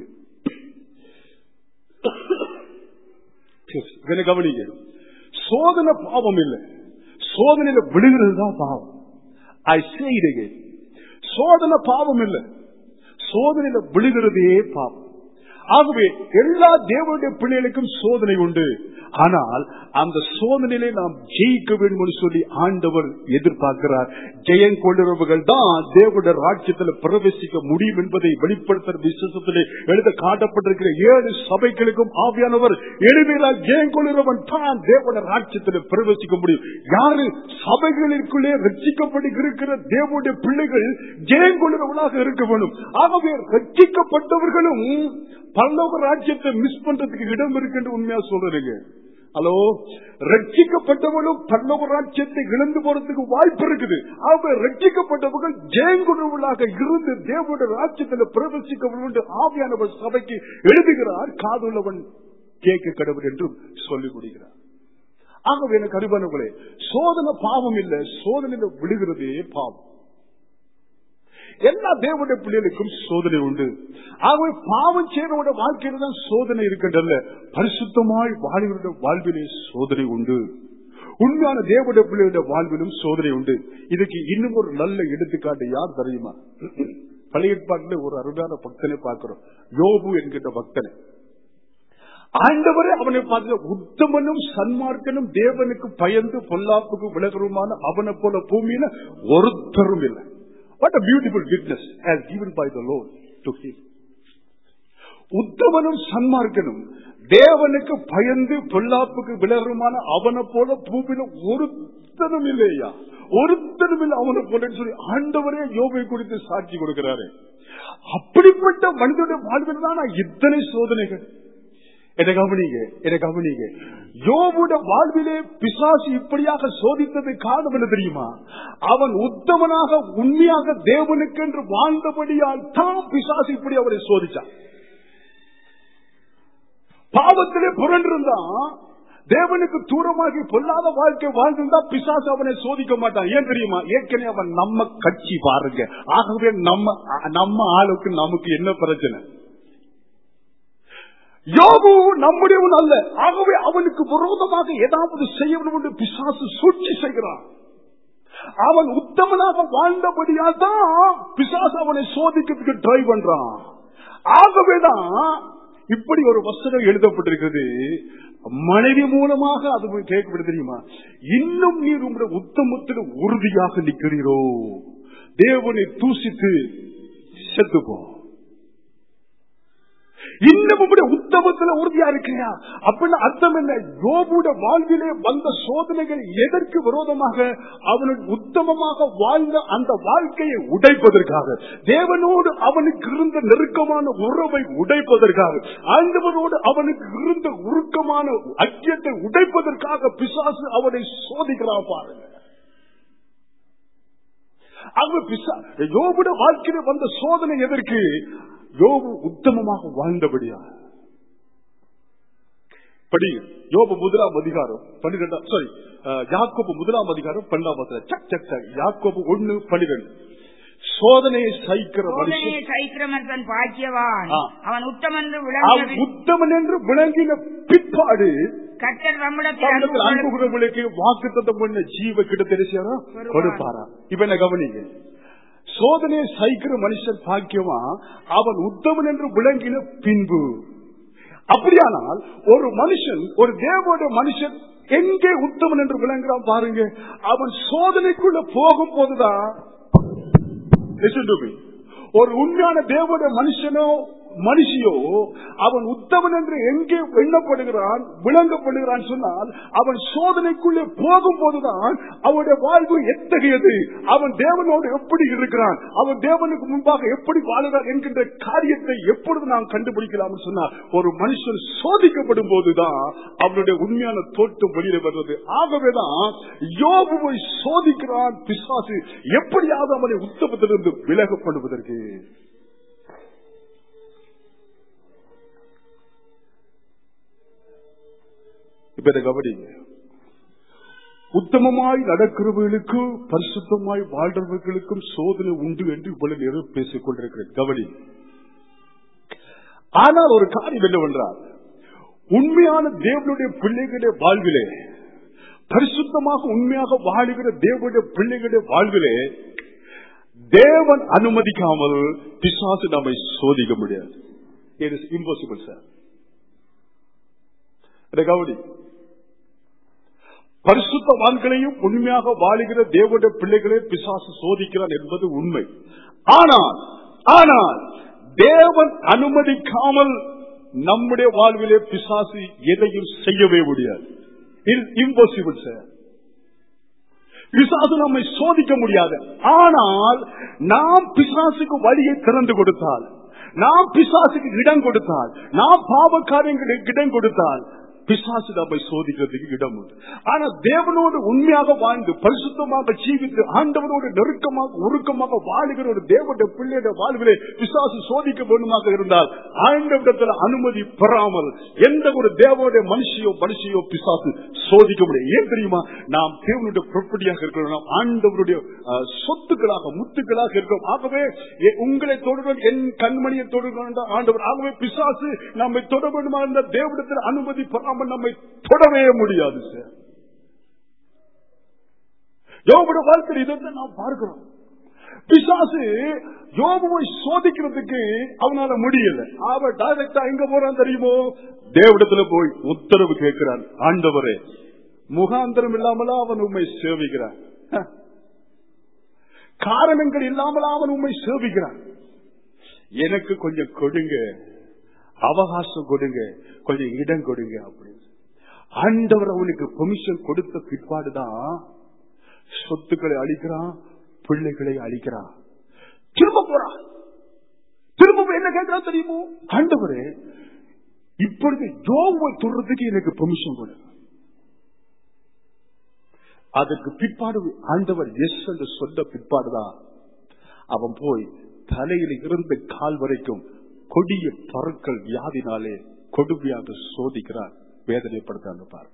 இதை கவனிங்க சோதனை பாவம் இல்லை சோதனையில விழுகிறது தான் பாவம் ஐ செய்தே சோதனை பாவம் இல்லை சோதனையில விழுகிறதே பாவம் ஆகவே எல்லா தேவனுடைய பிள்ளைகளுக்கும் சோதனை உண்டு ஆனால் அந்த சோதனையிலே நாம் ஜெயிக்க வேண்டும் என்று சொல்லி ஆண்டவர் எதிர்பார்க்கிறார் ஜெயம் கொள்ளுறவர்கள் தான் தேவனுடைய ராஜ்யத்தில் பிரவேசிக்க முடியும் என்பதை வெளிப்படுத்துற விசேஷத்திலே எழுத காட்டப்பட்டிருக்கிற ஏழு சபைகளுக்கும் ஆவியானவர் எளிமையிலால் ஜெயம் கொள்ளுறவன் தான் தேவனுடைய ராஜ்யத்தில் பிரவேசிக்க முடியும் யாரு சபைகளுக்குள்ளே ரட்சிக்கப்படுகிற தேவனுடைய பிள்ளைகள் ஜெயம் கொள்ளுறவர்களாக இருக்க வேண்டும் ஆகவே ரட்சிக்கப்பட்டவர்களும் பல்லவ ராஜ்யத்தை மிஸ் பண்றதுக்கு இடம் இருக்கு என்று உண்மையா சொல்றீங்க ஹலோ ரட்சிக்கப்பட்டவர்களும் பல்லவ ராஜ்யத்தை இழந்து போறதுக்கு வாய்ப்பு இருக்குது அவங்க ரட்சிக்கப்பட்டவர்கள் ஜெயங்குணவர்களாக இருந்து தேவனுடைய ராஜ்யத்தில் பிரவேசிக்க ஆவியானவர் சபைக்கு எழுதுகிறார் காதுள்ளவன் கேட்க கடவுள் என்றும் சொல்லிக் கொடுக்கிறார் ஆகவே எனக்கு அறிவானவர்களே சோதனை பாவம் இல்லை சோதனையில விழுகிறதே பாவம் எல்லா தேவனுடைய பிள்ளைகளுக்கும் சோதனை உண்டு ஆகவே பாவம் செய்யறவோட வாழ்க்கையில தான் சோதனை இருக்கின்றன பரிசுத்தமாய் வாழ்வருடைய வாழ்விலே சோதனை உண்டு உண்மையான தேவனுடைய பிள்ளைகளுடைய வாழ்விலும் சோதனை உண்டு இதுக்கு இன்னும் ஒரு நல்ல எடுத்துக்காட்டு யார் தெரியுமா பழைய ஏற்பாட்டில் ஒரு அருமையான பக்தனை பார்க்கிறோம் யோபு என்கின்ற பக்தனை ஆண்டவரே அவனை பார்த்து உத்தமனும் சன்மார்க்கனும் தேவனுக்கு பயந்து பொல்லாப்புக்கு விலகருமான அவனை போல பூமியில ஒருத்தரும் இல்லை What a beautiful witness as given by the Lord to him. உத்தமனும் சன்மார்க்கனும் தேவனுக்கு பயந்து பொல்லாப்புக்கு விலகருமான அவனை போல பூமியில ஒருத்தனும் இல்லையா ஒருத்தனும் இல்லை அவனை போல சொல்லி ஆண்டவரே யோகை குறித்து சாட்சி கொடுக்கிறாரு அப்படிப்பட்ட மனிதனுடைய வாழ்வில் தான் இத்தனை சோதனைகள் எதை கவனிங்க எதை கவனிங்க யோபுட வாழ்விலே பிசாசு இப்படியாக சோதித்தது காரணம் என்ன தெரியுமா அவன் உத்தமனாக உண்மையாக தேவனுக்கு என்று வாழ்ந்தபடியால் தான் பிசாசு இப்படி அவரை சோதிச்சான் பாவத்திலே புரண்டிருந்தான் தேவனுக்கு தூரமாகி பொல்லாத வாழ்க்கை வாழ்ந்திருந்தா பிசாசு அவனை சோதிக்க மாட்டான் ஏன் தெரியுமா ஏற்கனவே அவன் நம்ம கட்சி பாருங்க ஆகவே நம்ம நம்ம ஆளுக்கு நமக்கு என்ன பிரச்சனை யோபு நம்முடையவன் அல்ல ஆகவே அவனுக்கு விரோதமாக ஏதாவது செய்யணும் என்று பிசாசு சூழ்ச்சி செய்கிறான் அவன் உத்தமனாக வாழ்ந்தபடியால் தான் பிசாசு அவனை சோதிக்கிறதுக்கு ட்ரை பண்றான் ஆகவேதான் இப்படி ஒரு வசனம் எழுதப்பட்டிருக்கிறது மனைவி மூலமாக அது கேட்கப்படு தெரியுமா இன்னும் நீர் உங்களுடைய உத்தமத்தில் உறுதியாக நிற்கிறீரோ தேவனை தூசித்து செத்துப்போ இன்னும் உங்களுடைய உத்தமத்துல உறுதியா இருக்கிறியா அப்படின்னு அர்த்தம் என்ன யோபுட வாழ்விலே வந்த சோதனைகள் எதற்கு விரோதமாக அவனுக்கு உத்தமமாக வாழ்ந்த அந்த வாழ்க்கையை உடைப்பதற்காக தேவனோடு அவனுக்கு இருந்த நெருக்கமான உறவை உடைப்பதற்காக ஆண்டவனோடு அவனுக்கு இருந்த உருக்கமான ஐக்கியத்தை உடைப்பதற்காக பிசாசு அவனை சோதிக்கிறான் பாருங்க அவங்க பிசா யோபுட வாழ்க்கையில வந்த சோதனை எதற்கு யோபு உத்தமமாக வாழ்ந்தபடியா படி யோபு முதலாம் அதிகாரம் பன்னிரெண்டாம் சாரி யாக்கோபு முதலாம் அதிகாரம் பன்னெண்டாம் சக் சக் சக் யாக்கோபு ஒன்னு பன்னிரெண்டு சோதனையை சகிக்கிற சோதனையை மனுஷன் சைக்கிரமன் தன் பாக்கியவான் ஆ. அவன் உத்தமன் என்று அவன் விளங்கின உத்தமன் என்று விளங்கின பிற்பாடு கர்த்தர் நம்மிடத்தில் அன்பு தமிழத்தில் கொள்ள- அன்புகிறவர்களுக்கு வாக்கு தத்தம் பண்ண ஜீவ கிட்ட தெரிசாரா கொடுப்பாரா இப்ப என்ன கவனிங்க சோதனையை சகிக்கிற மனுஷன் பாக்கியமா அவன் உத்தமன் என்று விளங்கின பின்பு அப்படியானால் ஒரு மனுஷன் ஒரு தேவோட மனுஷன் எங்கே உத்தமன் என்று விளங்குறான் பாருங்க அவன் சோதனைக்குள்ள போகும் போதுதான் Listen to me. ஒரு உண்மையான தேவோட மனுஷனோ மனுஷியோ அவன் உத்தமன் என்று எங்கே எண்ணப்படுகிறான் விளங்கப்படுகிறான் சொன்னால் அவன் சோதனைக்குள்ளே போகும் போதுதான் அவனுடைய வாழ்வு எத்தகையது அவன் தேவனோடு எப்படி இருக்கிறான் அவன் தேவனுக்கு முன்பாக எப்படி வாழுகிறான் என்கின்ற காரியத்தை எப்பொழுது நாம் கண்டுபிடிக்கலாம் சொன்னால் ஒரு மனுஷன் சோதிக்கப்படும் போதுதான் அவனுடைய உண்மையான தோற்றம் வெளியில வருவது ஆகவேதான் யோபுவை சோதிக்கிறான் பிசாசு எப்படியாவது அவனை உத்தமத்திலிருந்து விலகப்படுவதற்கு இப்ப இதை கவனிங்க உத்தமமாய் நடக்கிறவர்களுக்கு பரிசுத்தமாய் வாழ்றவர்களுக்கும் சோதனை உண்டு என்று இவ்வளவு நேரம் பேசிக் கொண்டிருக்கிறேன் கவனி ஆனால் ஒரு காரியம் என்னவென்றால் உண்மையான தேவனுடைய பிள்ளைகளுடைய வாழ்விலே பரிசுத்தமாக உண்மையாக வாழுகிற தேவனுடைய பிள்ளைகளுடைய வாழ்விலே தேவன் அனுமதிக்காமல் பிசாசு நம்மை சோதிக்க முடியாது இட் இஸ் இம்பாசிபிள் சார் இதை கவனி பரிசுத்தவான்களையும் உண்மையாக வாழுகிற தேவனுடைய பிள்ளைகளை பிசாசு சோதிக்கிறான் என்பது உண்மை ஆனால் ஆனால் தேவன் அனுமதிக்காமல் நம்முடைய வாழ்விலே பிசாசு எதையும் செய்யவே முடியாது இம்பாசிபிள் சார் பிசாசு நம்மை சோதிக்க முடியாது ஆனால் நாம் பிசாசுக்கு வழியை திறந்து கொடுத்தால் நாம் பிசாசுக்கு இடம் கொடுத்தால் நாம் பாவ காரியங்களுக்கு இடம் கொடுத்தால் பிசாசு நம்மை சோதிக்கிறதுக்கு இடம் உண்டு ஆனா தேவனோடு உண்மையாக வாழ்ந்து பரிசுத்தமாக ஜீவித்து ஆண்டவனோடு நெருக்கமாக உருக்கமாக வாழுகிற ஒரு தேவனுடைய பிள்ளைയുടെ வாழ்விலே பிசாசு சோதிக்க வேண்டுமாக இருந்தால் ஆண்டவரிடத்தில் அனுமதி பெறாமல் எந்த ஒரு தேவனுடைய மனுஷியோ மனுஷியோ பிசாசு சோதிக்க முடியும் ஏன் தெரியுமா நாம் தேவனுடைய ப்ராப்பர்ட்டியாக இருக்கிறோம் நாம் ஆண்டவருடைய அஹ், சொத்துக்களாக முத்துக்களாக இருக்கிறோம் ஆகவே எ- உங்களை தொடர்பு என் கண்மணியை தொடர்பு ஆண்டவர் ஆகவே பிசாசு நம்மை தொட வேண்டுமா இருந்த தேவனிடத்தில் அனுமதி பெறாமல் நம்மை தொடவே முடியாது சார் யோபுடைய வாழ்க்கையில் இதை நாம் பார்க்கிறோம் பிசாசு யோபுவை சோதிக்கிறதுக்கு அவனால முடியல அவன் டைரக்டா எங்க போறான் தெரியுமோ தேவடத்துல போய் உத்தரவு கேட்கிறான் ஆண்டவரே முகாந்திரம் இல்லாமலா அவன் உண்மை சேவிக்கிறான் ஹ. காரணங்கள் இல்லாமலா அவன் உண்மை சேவிக்கிறான் எனக்கு கொஞ்சம் கொடுங்க அவகாசம் கொடுங்க கொஞ்சம் இடம் கொடுங்க அப்படின்னு ஆண்டவர் அவனுக்கு பெர்மிஷன் கொடுத்த பிற்பாடுதான் சொத்துக்களை அழிக்கிறான் பிள்ளைகளை அழிக்கிறான் திரும்ப போறான் திரும்ப போய் என்ன கேட்கிறான் தெரியுமோ ஆண்டவரே இப்பொழுது யோவை தொடர்றதுக்கு எனக்கு பெர்மிஷன் கொடு அதற்கு பிற்பாடு ஆண்டவர் எஸ் என்று சொன்ன பிற்பாடுதான் அவன் போய் தலையில் இருந்து கால் வரைக்கும் கொடிய பருக்கள் வியாதினாலே கொடுமையாக சோதிக்கிறான் வேதனைப்படுத்த பாரு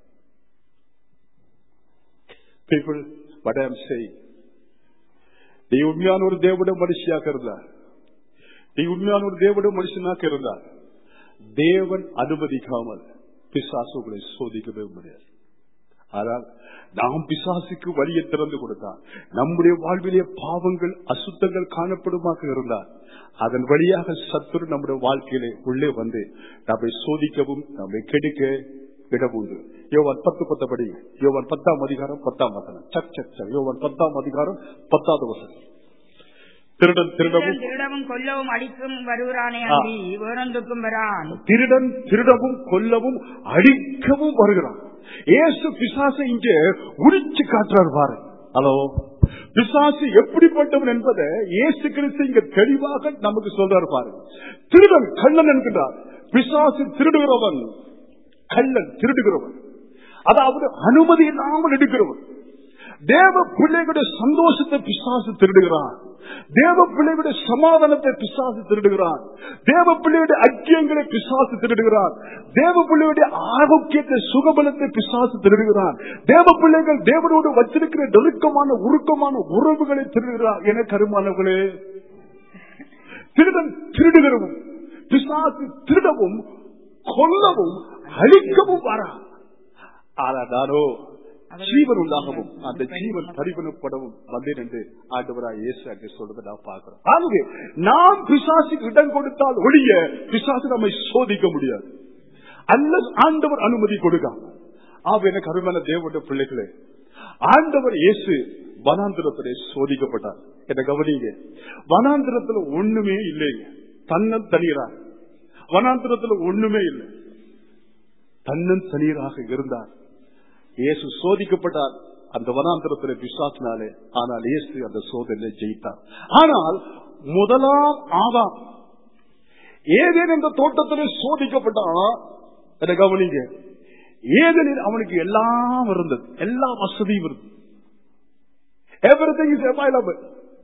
people what I am saying நீ உண்மையான ஒரு தேவட மனுஷியாக இருந்தார் நீ உண்மையான ஒரு தேவட மனுஷனாக இருந்தார் தேவன் அனுமதிக்காமல் பிசாசுகளை சோதிக்கவே முடியாது ஆனால் நாம் பிசாசுக்கு வழியை திறந்து கொடுத்தார் நம்முடைய வாழ்விலே பாவங்கள் அசுத்தங்கள் காணப்படுமாக இருந்தார் அதன் வழியாக சத்துரு நம்முடைய வாழ்க்கையிலே உள்ளே வந்து நம்மை சோதிக்கவும் நம்மை கெடுக்க இடம் உண்டு யோவான் பத்து பத்தபடி யோவான் பத்தாம் அதிகாரம் பத்தாம் வசனம் சக் சக் சக் யோவான் பத்தாம் அதிகாரம் பத்தாவது வசனம் திருடன் திருடவும் திருடவும் கொல்லவும் அடிக்கும் வருகிறானே ஆ. அன்றி வேறொன்றுக்கும் வரான் திருடன் திருடவும் கொல்லவும் அடிக்கவும் வருகிறான் ஏசு பிசாசை இங்கே உரிச்சு காட்டுறார் பாரு ஹலோ பிசாசு எப்படிப்பட்டவன் என்பதை இயேசு கிறிஸ்து இங்க தெளிவாக நமக்கு சொல்றார் பாரு திருடன் கள்ளன் என்கிறார் பிசாசு திருடுகிறவன் கள்ளன் திருடுகிறவன் அதாவது அனுமதி இல்லாமல் எடுக்கிறவன் தேவ பிள்ளைகளுடைய சந்தோஷத்தை பிசாசு திருடுகிறான் தேவ பிள்ளைகளுடைய சமாதானத்தை பிசாசு திருடுகிறான் தேவ பிள்ளையுடைய ஐக்கியங்களை பிசாசு திருடுகிறான் தேவ பிள்ளையுடைய ஆரோக்கியத்தை சுகபலத்தை பிசாசு திருடுகிறான் தேவ பிள்ளைகள் தேவனோடு வச்சிருக்கிற நெருக்கமான உருக்கமான உறவுகளை திருடுகிறான் என கருமானவர்களே திருடன் திருடுகிறவும் பிசாசு திருடவும் கொல்லவும் அழிக்கவும் வரா ஆனா நானோ ஜீவன் உண்டாகவும் அந்த ஜீவன் பரிவனப்படவும் வந்தேன் என்று ஆண்டவராய் இயேசு அங்கே சொல்றதை நான் பார்க்கிறோம் ஆகவே நாம் பிசாசுக்கு இடம் கொடுத்தால் ஒழிய பிசாசு நம்மை சோதிக்க முடியாது அல்லது ஆண்டவர் அனுமதி கொடுக்காம ஆக எனக்கு அருமையான தேவனுடைய பிள்ளைகளே ஆண்டவர் இயேசு வனாந்திரத்திலே சோதிக்கப்பட்டார் என்ன கவனிங்க வனாந்திரத்துல ஒண்ணுமே இல்லைங்க தன்னன் தனியராக வனாந்திரத்துல ஒண்ணுமே இல்லை தன்னன் தனியராக இருந்தார் இயேசு சோதிக்கப்பட்டார் அந்த வனாந்திரத்திலே பிசாசினாலே ஆனால் இயேசு அந்த சோதனையை ஜெயித்தார் ஆனால் முதலாம் ஆதாம் ஏதேன் இந்த தோட்டத்திலே சோதிக்கப்பட்டான் என கவனிங்க ஏதனில் அவனுக்கு எல்லாம் இருந்தது எல்லா வசதியும் இருந்தது எவ்ரிதிங் இஸ் அவைலபிள்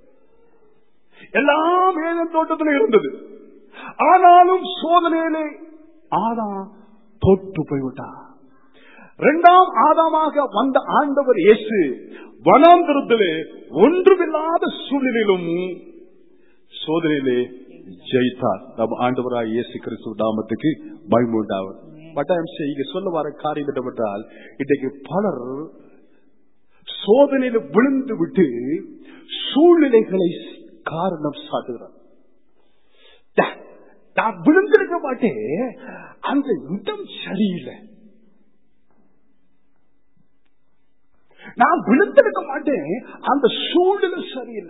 எல்லாம் ஏதன் தோட்டத்தில் இருந்தது ஆனாலும் சோதனையிலே ஆதாம் தொட்டு போய்விட்டான் இரண்டாம் ஆதாமாக வந்த ஆண்டவர் இயேசு வனாந்திரத்திலே ஒன்றுமில்லாத சூழ்நிலையிலும் சோதனையிலே ஜெயித்தார் நம் ஆண்டவராய் இயேசு கிறிஸ்து நாமத்துக்கு பயமுண்டாவர் பட் இங்க சொல்ல வர காரியம் என்னவென்றால் இன்றைக்கு பலர் சோதனையில விழுந்து விட்டு சூழ்நிலைகளை காரணம் சாட்டுகிறார் "டா- நான் விழுந்திருக்க மாட்டேன் அந்த இடம் சரியில்லை நான் விழுந்திருக்க மாட்டேன் அந்த சூழ்நிலை சரியில்லை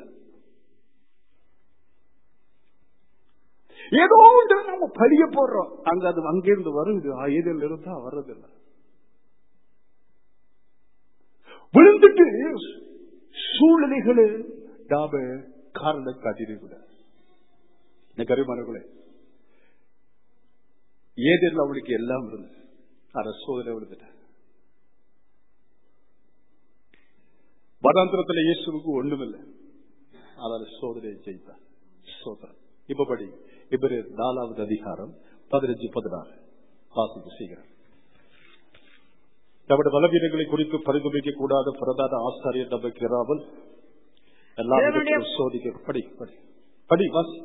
ஏதோ ஒன்று நம்ம பழிய போடுறோம் அங்க அது அங்கிருந்து வருது எதில் இருந்தா வர்றதில்லை விழுந்துட்டு சூழ்நிலைகளை நாம காரணம் காட்டியிருக்கூடாது கருமானங்களே ஏதேனும் அவனுக்கு எல்லாம் இருந்தது அத சோதனை விழுந்துட்ட வதாந்திரத்துல இயேசுவுக்கு ஒண்ணுமில்லை ஆனால் சோதனையை ஜெயித்தார் சோதனை இப்ப படி இப்ப நாலாவது அதிகாரம் பதினஞ்சு பதினாறு வாசிக்க சீக்கிரம் நம்முடைய பலவீனங்களை குறித்து பரிந்துரைக்க கூடாத பிரதான ஆசாரியர் நமக்கு இராமல் எல்லா விதத்திலும் சோதிக்க படி படி படி வாசி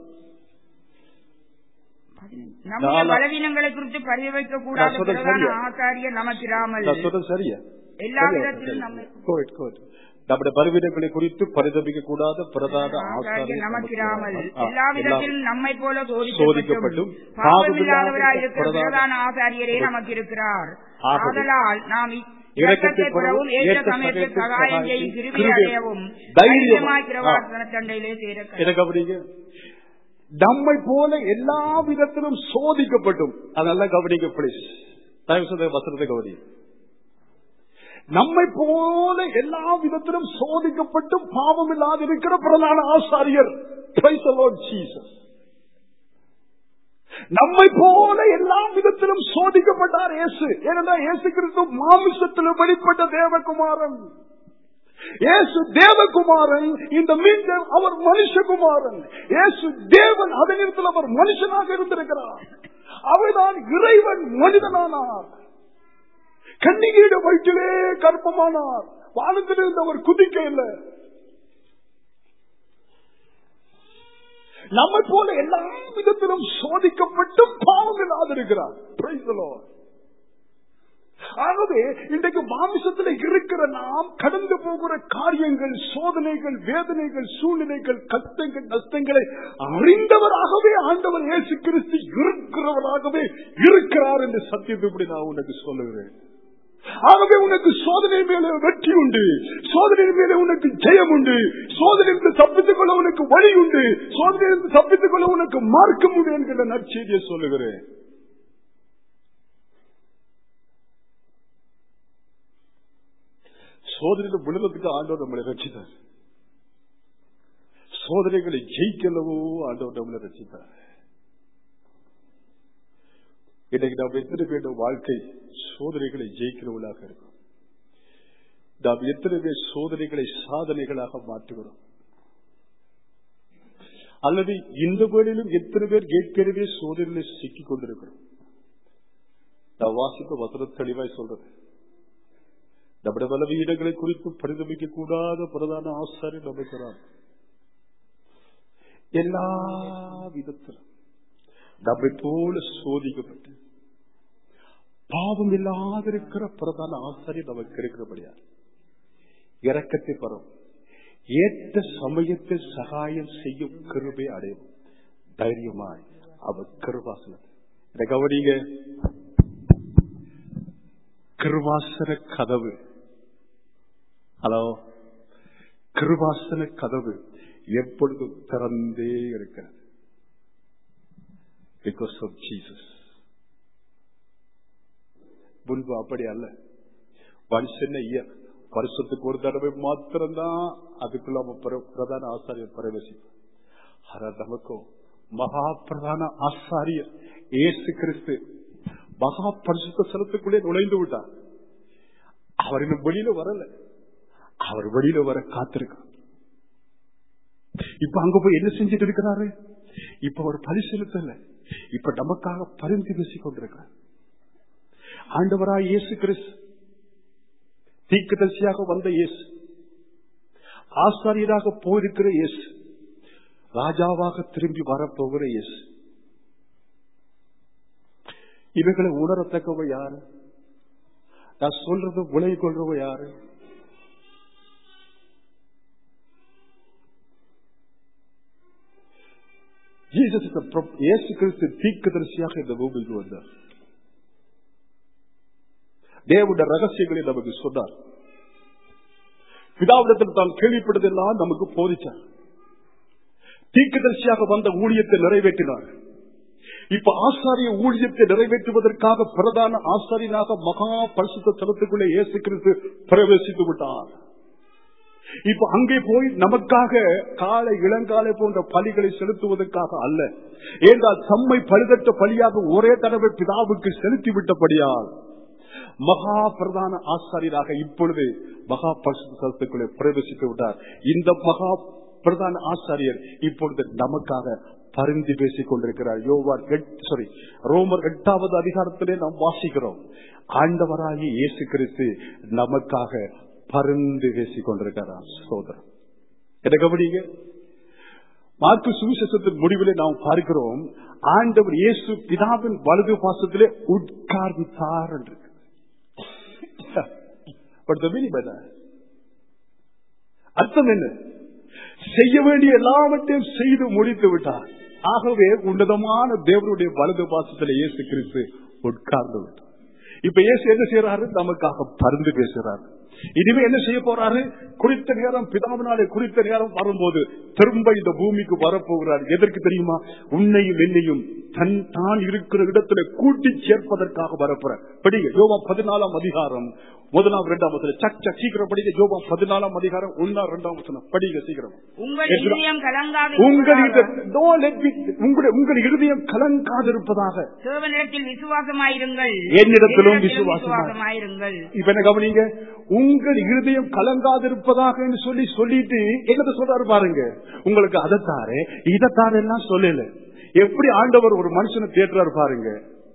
நம்முடைய நாலா- பலவீனங்களை குறித்து பரிதவிக்க கூடாத நான் சொல்றது பிரதான சரியா? ஆசாரியர் நமக்கிராமல் நான் சொல்றது சரியா எல்லா சரியா? விதத்திலும் நம்மை Go ahead, go ahead. நம்முடைய பலவீனங்களை குறித்து பரிதபிக்க கூடாத பிரதான ஆசாரியர் ஆசாரியர் நமக்கிராமல் நமக்கு இராமல். எல்லா ஆ, எல்லா- விதத்திலும் நம்மை போல சோதிக்கப்பட்டும் சோதிக்கப்பட்டும் பாவமில்லாதவராய் இருக்கிற பிரதான ஆசாரியரே நமக்கு இருக்கிறார் ஆகவே, ஆதலால் நாம் இரக்கத்தை இரக்கத்தை பெறவும், பெறவும் ஏற்ற ஏற்ற சமயத்தில் சமயத்தில் சகாயம் சகாயம் செய்யும் செய்யும் கிருபை கிருபை அடையவும் தைரியமா- தைரியமாய் பிரவாசன தண்டையிலே சேர என்ன கவனிங்க நம்மை போல எல்லா விதத்திலும் சோதிக்கப்பட்டும் அதெல்லாம் கவனிங்க பிளீஸ் தயவு செய்து வசனத்தை கவனி நம்மை போல எல்லா விதத்திலும் சோதிக்கப்பட்டும் பாவம் இல்லாது இருக்கிற பிரதான ஆசாரியர் Praise the Lord Jesus. நம்மை போல எல்லா விதத்திலும் சோதிக்கப்பட்டார் இயேசு ஏனென்றால் இயேசு கிறிஸ்து மாமிசத்தில் வெளிப்பட்ட தேவகுமாரன் இயேசு தேவகுமாரன் இந்த மீண்டும் அவர் மனுஷகுமாரன் இயேசு தேவன் அதனிடத்தில் அவர் மனுஷனாக இருந்திருக்கிறார் அவர்தான் இறைவன் மனிதனானார் கன்னிகையிட வயிற்றிலே கற்பமானார் வானத்திலிருந்து அவர் குதிக்க இல்லை நம்மை போல எல்லா விதத்திலும் சோதிக்கப்பட்டு பாவம் இல்லாதிருக்கிறார் Praise the Lord. ஆகவே இன்றைக்கு மாமிசத்தில் இருக்கிற நாம் கடந்து போகிற காரியங்கள் சோதனைகள் வேதனைகள் சூழ்நிலைகள் கஷ்டங்கள் நஷ்டங்களை அறிந்தவராகவே ஆண்டவர் இயேசு கிறிஸ்து இருக்கிறவராகவே இருக்கிறார் என்று சத்தியத்தை நான் உனக்கு சொல்லுகிறேன் ஆகவே உனக்கு சோதனை மேலே வெற்றி உண்டு சோதனை மேலே உனக்கு ஜெயம் உண்டு சோதனையிலிருந்து தப்பித்துக் கொள்ள உனக்கு வழி உண்டு சோதனையிலிருந்து தப்பித்துக் கொள்ள உனக்கு மார்க்கம் உண்டு என்கிற நற்செய்தியை சொல்லுகிறேன் சோதனையில விழுறதுக்கு ஆண்டவர் நம்மளை ரசித்தார் சோதனைகளை ஜெயிக்கலவோ ஆண்டவர் நம்மளை ரசித்தார் இன்னைக்கு நாம் எத்தனை பேர் வாழ்க்கை சோதனைகளை ஜெயிக்கிறவர்களாக இருக்கும் நாம் எத்தனை பேர் சோதனைகளை சாதனைகளாக மாற்றுகிறோம் அல்லது இந்த வேளையிலும் எத்தனை பேர் ஏற்கனவே சோதனைகளை சிக்கிக் கொண்டிருக்கிறோம் நான் வாசித்த வசனம் தெளிவாய் சொல்றது நம்முடைய பலவீனங்களை குறித்து பரிதமிக்க கூடாத பிரதான ஆசாரி நம்புகிறார் எல்லா விதத்திலும் நம்மை போல சோதிக்கப்பட்டு பாவம் இல்லாதிருக்கிற பிரதான ஆசாரி நமக்கு இருக்கிறபடியா இறக்கத்தை பெறும் ஏற்ற சமயத்தில் சகாயம் செய்யும் கிருபை அடையும் தைரியமாய் அவர் கிருபாசனம் இதை கவனிங்க கிருவாசன கதவு ஹலோ கிருபாசன கதவு எப்பொழுதும் திறந்தே இருக்கிறது பிகாஸ் ஆஃப் ஜீசஸ் முன்பு அப்படி அல்ல மனுஷன் ஐயா வருஷத்துக்கு ஒரு தடவை மாத்திரம்தான் அதுக்குள்ள அவன் பிர- பிரதான ஆசாரியர் பிரவேசிப்பார் ஆனா நமக்கோ மகா பிரதான ஆசாரியர் இயேசு கிறிஸ்து மகா பரிசுத்த ஸ்தலத்துக்குள்ளே நுழைந்து விட்டார் அவர் இன்னும் வெளியில வரல அவர் வெளியில வர காத்திருக்கார் இப்ப அங்க போய் என்ன செஞ்சுட்டு இருக்கிறாரு இப்ப அவர் பலி செலுத்தல இப்ப நமக்காக பரிந்து பேசிக் கொண்டிருக்கிறார் ஆண்டவராய் இயேசு கிறிஸ்து தீர்க்கதரிசியாக வந்த இயேசு ஆசாரியராக போயிருக்கிற இயேசு ராஜாவாக திரும்பி வரப்போகிற இயேசு இவைகளை உணரத்தக்கவ யாரு நான் சொல்றது விலை கொள்றவ யாரு Jesus is the pro- இயேசு கிறிஸ்து தீர்க்கதரிசியாக இந்த பூமிக்கு வந்தார் தேவனுடைய ரகசியங்களை நமக்கு சொன்னார் பிதாவிடத்தில் தான் கேள்விப்பட்டதெல்லாம் நமக்கு போதிச்சார் தீர்க்கதரிசியாக வந்த ஊழியத்தை நிறைவேற்றினார் இப்ப ஆசாரிய ஊழியத்தை நிறைவேற்றுவதற்காக பிரதான ஆசாரியனாக மகா பரிசுத்த தலத்துக்குள்ளே இயேசு கிறிஸ்து பிரவேசித்து விட்டார் இப்ப அங்கே போய் நமக்காக காலை இளங்காலை போன்ற பலிகளை செலுத்துவதற்காக அல்ல ஏனென்றால் தம்மை பழுதற்ற பலியாக ஒரே தடவை பிதாவுக்கு செலுத்தி விட்டபடியால் மகா பிரதான ஆசாரியராக இப்பொழுது மகா பரிசுக்குள்ளே பிரவேசித்து விட்டார் இந்த மகா பிரதான ஆசாரியர் இப்பொழுது நமக்காக பரிந்து பேசிக் கொண்டிருக்கிறார் யோவார் சாரி ரோமர் எட்டாவது அதிகாரத்திலே நாம் வாசிக்கிறோம் ஆண்டவராகி இயேசு கிறிஸ்து நமக்காக பரிந்து பேசிக் கொண்டிருக்கிறார் சோதரன் எதை கவனிங்க மார்க்கு சுவிசேஷத்தின் முடிவிலே நாம் பார்க்கிறோம் ஆண்டவர் இயேசு பிதாவின் வலது பாசத்திலே உட்கார்ந்தார் என்று But the meaning by that? அர்த்தம் என்ன செய்ய வேண்டிய எல்லாவற்றையும் செய்து முடித்து விட்டார் ஆகவே உன்னதமான தேவனுடைய வலது பாசத்தில் இயேசு கிறிஸ்து உட்கார்ந்து விட்டார் இப்ப இயேசு என்ன செய்யறாரு நமக்காக பருந்து பேசுறாரு இனிமே என்ன செய்ய போறாரு குறித்த நேரம் பிதாவினாலே குறித்த நேரம் வரும்போது திரும்ப இந்த பூமிக்கு வரப்போகிறார் எதற்கு தெரியுமா உன்னையும் என்னையும் தன் தான் இருக்கிற இடத்துல கூட்டி சேர்ப்பதற்காக வரப்போற படிங்க யோபா பதினாலாம் அதிகாரம் முதலாம் இரண்டாம் வசனம் சக் சக் சீக்கிரம் படிங்க யோபா பதினாலாம் அதிகாரம் ஒன்னா இரண்டாம் வசனம் படிங்க சீக்கிரம் உங்கள் இருதயம் கலங்காது உங்கள் இருதயம் don't let me- உங்களுடைய உங்கள் இருதயம் கலங்காதிருப்பதாக தேவனிடத்தில் விசுவாசமாயிருங்கள் என்னிடத்திலும் என்னிடத்திலும் விசுவாசமாய்- விசுவாசமாயிருங்கள் இப்ப என்ன கவனிங்க உங்கள் இருதயம் கலங்காதிருப்பதாக என்று சொல்லி சொல்லிட்டு என்னத சொல்றாரு பாருங்க உங்களுக்கு அதைத்தாரு இதைத்தாரு எல்லாம் சொல்லல எப்படி ஆண்டவர் ஒரு மனுஷனை தேற்றுறாரு பாருங்க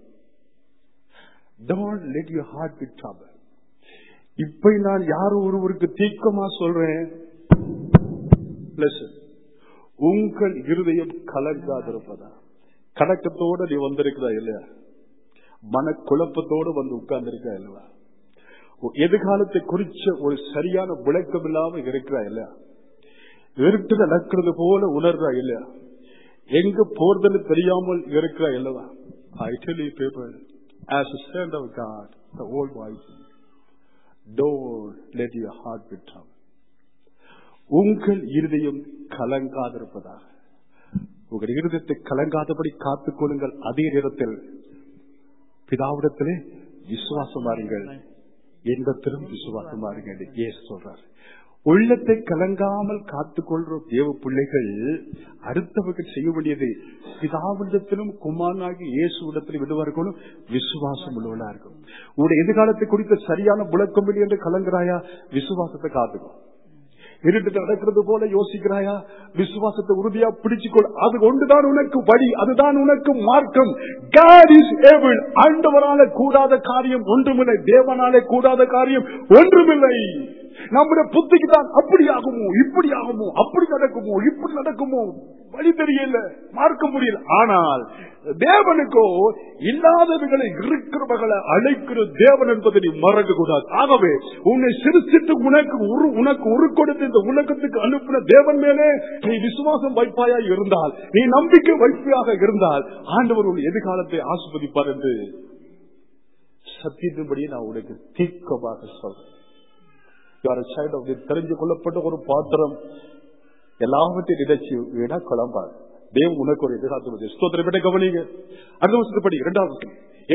Don't let your heart be troubled. இப்ப நான் யார் ஒருவருக்கு தீக்கமா சொல்றேன் Listen. உங்கள் இருதயம் கலங்காதிருப்பதா கலக்கத்தோட நீ வந்திருக்கிறா இல்லையா மனக்குழப்பத்தோடு வந்து உட்கார்ந்திருக்கா இல்லையா எதிர்காலத்தை குறிச்ச ஒரு சரியான விளக்கம் இல்லாம இருக்கிறா இல்லையா இருட்டு நடக்கிறது போல உணர்றா இல்லையா எங்க போறதுன்னு தெரியாமல் இருக்கிறா இல்லவா I tell you people, as a son of God, the Almighty, don't let your heart be troubled. உங்கள் இருதயம் கலங்காதிருப்பதாக உங்கள் இருதயத்தை கலங்காதபடி காத்துக் கொள்ளுங்கள் அதே நேரத்தில் பிதாவிடத்திலே விசுவாசமாருங்கள் எண்ணத்திலும் விசுவாசமாருங்க என்று இயேசு சொல்றார் உள்ளத்தை கலங்காமல் காத்துக்கொள்ற தேவ பிள்ளைகள் அடுத்தவர்கள் செய்ய வேண்டியது பிதாவிடத்திலும் குமாரனாகி இயேசு இடத்திலும் விடுவார்களும் விசுவாசம் உள்ளவர்களா இருக்கும் உங்களுடைய எதிர்காலத்தை குறித்த சரியான விளக்கம் இல்லை என்று கலங்குறாயா விசுவாசத்தை காத்துக்கும் இருட்டு நடக்கிறது போல யோசிக்கிறாயா விசுவாசத்தை உறுதியா பிடிச்சுக்கொள் அது ஒன்றுதான் உனக்கு வழி அதுதான் உனக்கு மார்க்கம் God is able ஆண்டவரால கூடாத காரியம் ஒன்றுமில்லை தேவனாலே கூடாத காரியம் ஒன்றுமில்லை நம்முடைய புத்திக்கு தான் அப்படி ஆகுமோ இப்படி ஆகுமோ அப்படி நடக்குமோ இப்படி நடக்குமோ வழி தெரியல மார்க்க முடியல ஆனால் தேவனுக்கோ இல்லாதவர்களை இருக்கிறவர்களை அழைக்கிற தேவன் என்பதை நீ மறக்க கூடாது ஆகவே உன்னை சிரிச்சிட்டு உனக்கு உரு உனக்கு உரு கொடுத்து இந்த உலகத்துக்கு அனுப்பின தேவன் மேலே நீ விசுவாசம் வைப்பாயா இருந்தால் நீ நம்பிக்கை வைப்பையாக இருந்தால் ஆண்டவர் உன் எதிர்காலத்தை ஆஸ்வதிப்பார் என்று சத்தியத்தின்படி நான் உனக்கு தீர்க்கமாக சொல்றேன் தெரிஞ்சு கொள்ளப்பட்ட ஒரு பாத்திரம் எல்லாவற்றையும் நினைச்சு வீணா குழம்பாது தேவன் உனக்கு ஒரு எதிர்காலத்தில் ஸ்தோத்திரம் விட கவனிங்க அடுத்த வருஷத்துப்படி இரண்டாவது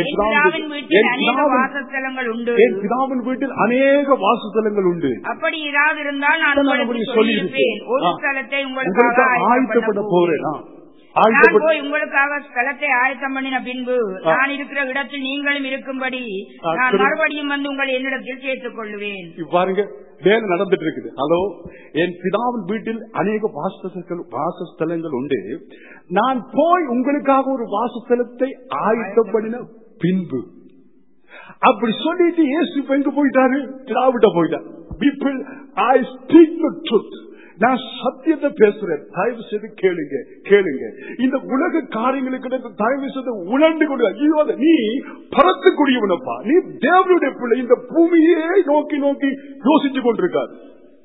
என் பிதாவின் வீட்டில் அநேக வாசஸ்தலங்கள் உண்டு அப்படி ஏதாவது இருந்தால் நான் உங்களுக்கு சொல்லியிருப்பேன் ஒரு ஸ்தலத்தை உங்களுக்கு ஆயத்தப்பட போறேன் நான் போய் உங்களுக்காக ஸ்தலத்தை ஆயத்தம் பண்ணின பின்பு நான் இருக்கிற இடத்தில் நீங்களும் இருக்கும்படி நான் மறுபடியும் வந்து உங்களை என்னிடத்தில் சேர்த்துக் கொள்ளுவேன் பாருங்க வேலை நடந்துட்டு இருக்குது ஹலோ என் பிதாவின் வீட்டில் அநேக வாசஸ்தலங்கள் வாசஸ்தலங்கள் உண்டு நான் போய் உங்களுக்காக ஒரு வாசஸ்தலத்தை ஆயத்தம் பண்ணின பின்பு அப்படி சொல்லிட்டு இயேசு எங்க போயிட்டாரு பிதாவிட்ட போயிட்டார் people I speak the truth நான் சத்தியத்தை பேசுறேன் தயவு செய்து கேளுங்க கேளுங்க இந்த உலக காரியங்களுக்கு தயவு செய்து உணர்ந்து கொண்டு ஐயோ நீ பறத்துக்கூடியவனப்பா நீ தேவனுடைய பிள்ளை இந்த பூமியே நோக்கி நோக்கி யோசிச்சு கொண்டிருக்காரு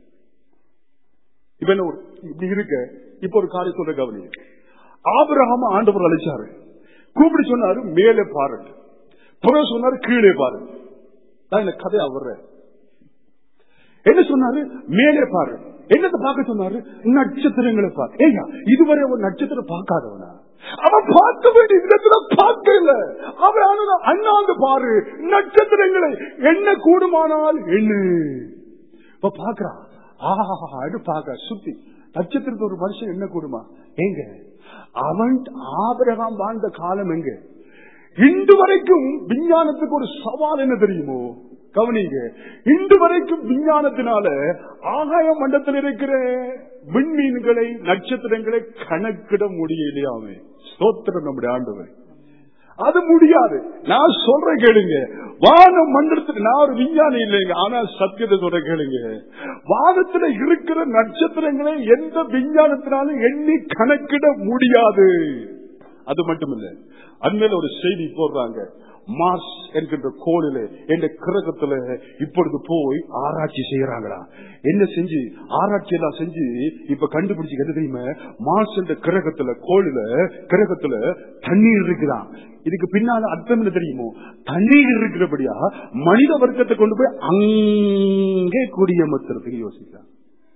இப்ப என்ன இப்படி இருக்க இப்ப ஒரு காரியம் சொல்ற கவனிங்க ஆபரகாம ஆண்டவர் அழைச்சாரு கூப்பிடி சொன்னாரு மேலே பாருங்க புறம் சொன்னாரு கீழே பாருங்க நான் இந்த கதை அவர்றேன் என்ன சொன்னாரு மேலே பாரு என்னத்தை பார்க்க சொன்னாரு நட்சத்திரங்களை பாரு ஏங்க இதுவரை ஒரு நட்சத்திரம் பார்க்காதவனா அவன் பார்க்க வேண்டிய இடத்துல பார்க்கல அவன் அண்ணாந்து பாரு நட்சத்திரங்களை என்ன கூடுமானால் என்ன இப்ப பாக்குறான் ஆஹா பாக்க சுத்தி நட்சத்திரத்தை ஒரு மனுஷன் என்ன கூடுமா எங்க அவன் ஆபரகம் வாழ்ந்த காலம் எங்க இன்று வரைக்கும் விஞ்ஞானத்துக்கு ஒரு சவால் என்ன தெரியுமோ கவனிங்க இன்று வரைக்கும் விஞ்ஞானத்தினால ஆகாய மண்டலத்தில் இருக்கிற விண்மீன்களை நட்சத்திரங்களை கணக்கிட முடியலையாமே ஸ்தோத்திரம் நம்முடைய ஆண்டவர் அது முடியாது நான் சொல்ற கேளுங்க வான மண்டலத்துக்கு நான் ஒரு விஞ்ஞானி இல்லைங்க ஆனா சத்தியத்தை சொல்ற கேளுங்க வானத்துல இருக்கிற நட்சத்திரங்களை எந்த விஞ்ஞானத்தினாலும் எண்ணி கணக்கிட முடியாது அது மட்டுமில்ல அண்மையில ஒரு செய்தி போடுறாங்க மார்ஸ் என்கின்ற கோளில என்ற கிரகத்துல இப்பொழுது போய் ஆராய்ச்சி செய்யறாங்களா என்ன செஞ்சு ஆராய்ச்சி எல்லாம் செஞ்சு இப்ப கண்டுபிடிச்சு என்ன தெரியுமா மார்ஸ் என்ற கிரகத்துல கோளில கிரகத்துல தண்ணீர் இருக்குதான் இதுக்கு பின்னால அர்த்தம் என்ன தெரியுமோ தண்ணீர் இருக்கிறபடியா மனித வர்க்கத்தை கொண்டு போய் அங்கே குடியமர்த்துறதுக்கு யோசிக்கிறான்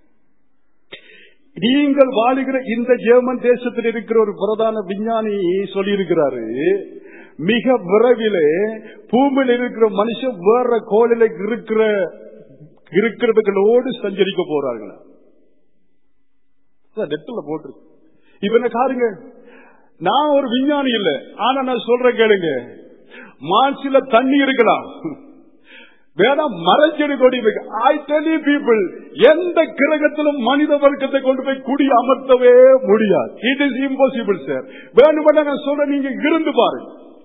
நீங்கள் வாழுகிற இந்த ஜெர்மன் தேசத்தில் இருக்கிற ஒரு பிரதான விஞ்ஞானி சொல்லியிருக்கிறாரு மிக விரைவிலே பூமியில் இருக்கிற மனுஷன் வேற கோளில இருக்கிற இருக்கிறதுகளோடு சஞ்சரிக்க போறார்களா நெட்டில் போட்டு இப்ப என்ன காருங்க நான் ஒரு விஞ்ஞானி இல்ல ஆனா நான் சொல்றேன் கேளுங்க மாசில தண்ணி இருக்கலாம் வேணா மரஞ்செடி கொடி ஐ டெல் பீப்புள் எந்த கிரகத்திலும் மனித வர்க்கத்தை கொண்டு போய் குடி அமர்த்தவே முடியாது இட் இஸ் இம்பாசிபிள் சார் வேணுமென நான் சொல்றேன் நீங்க இருந்து பாருங்க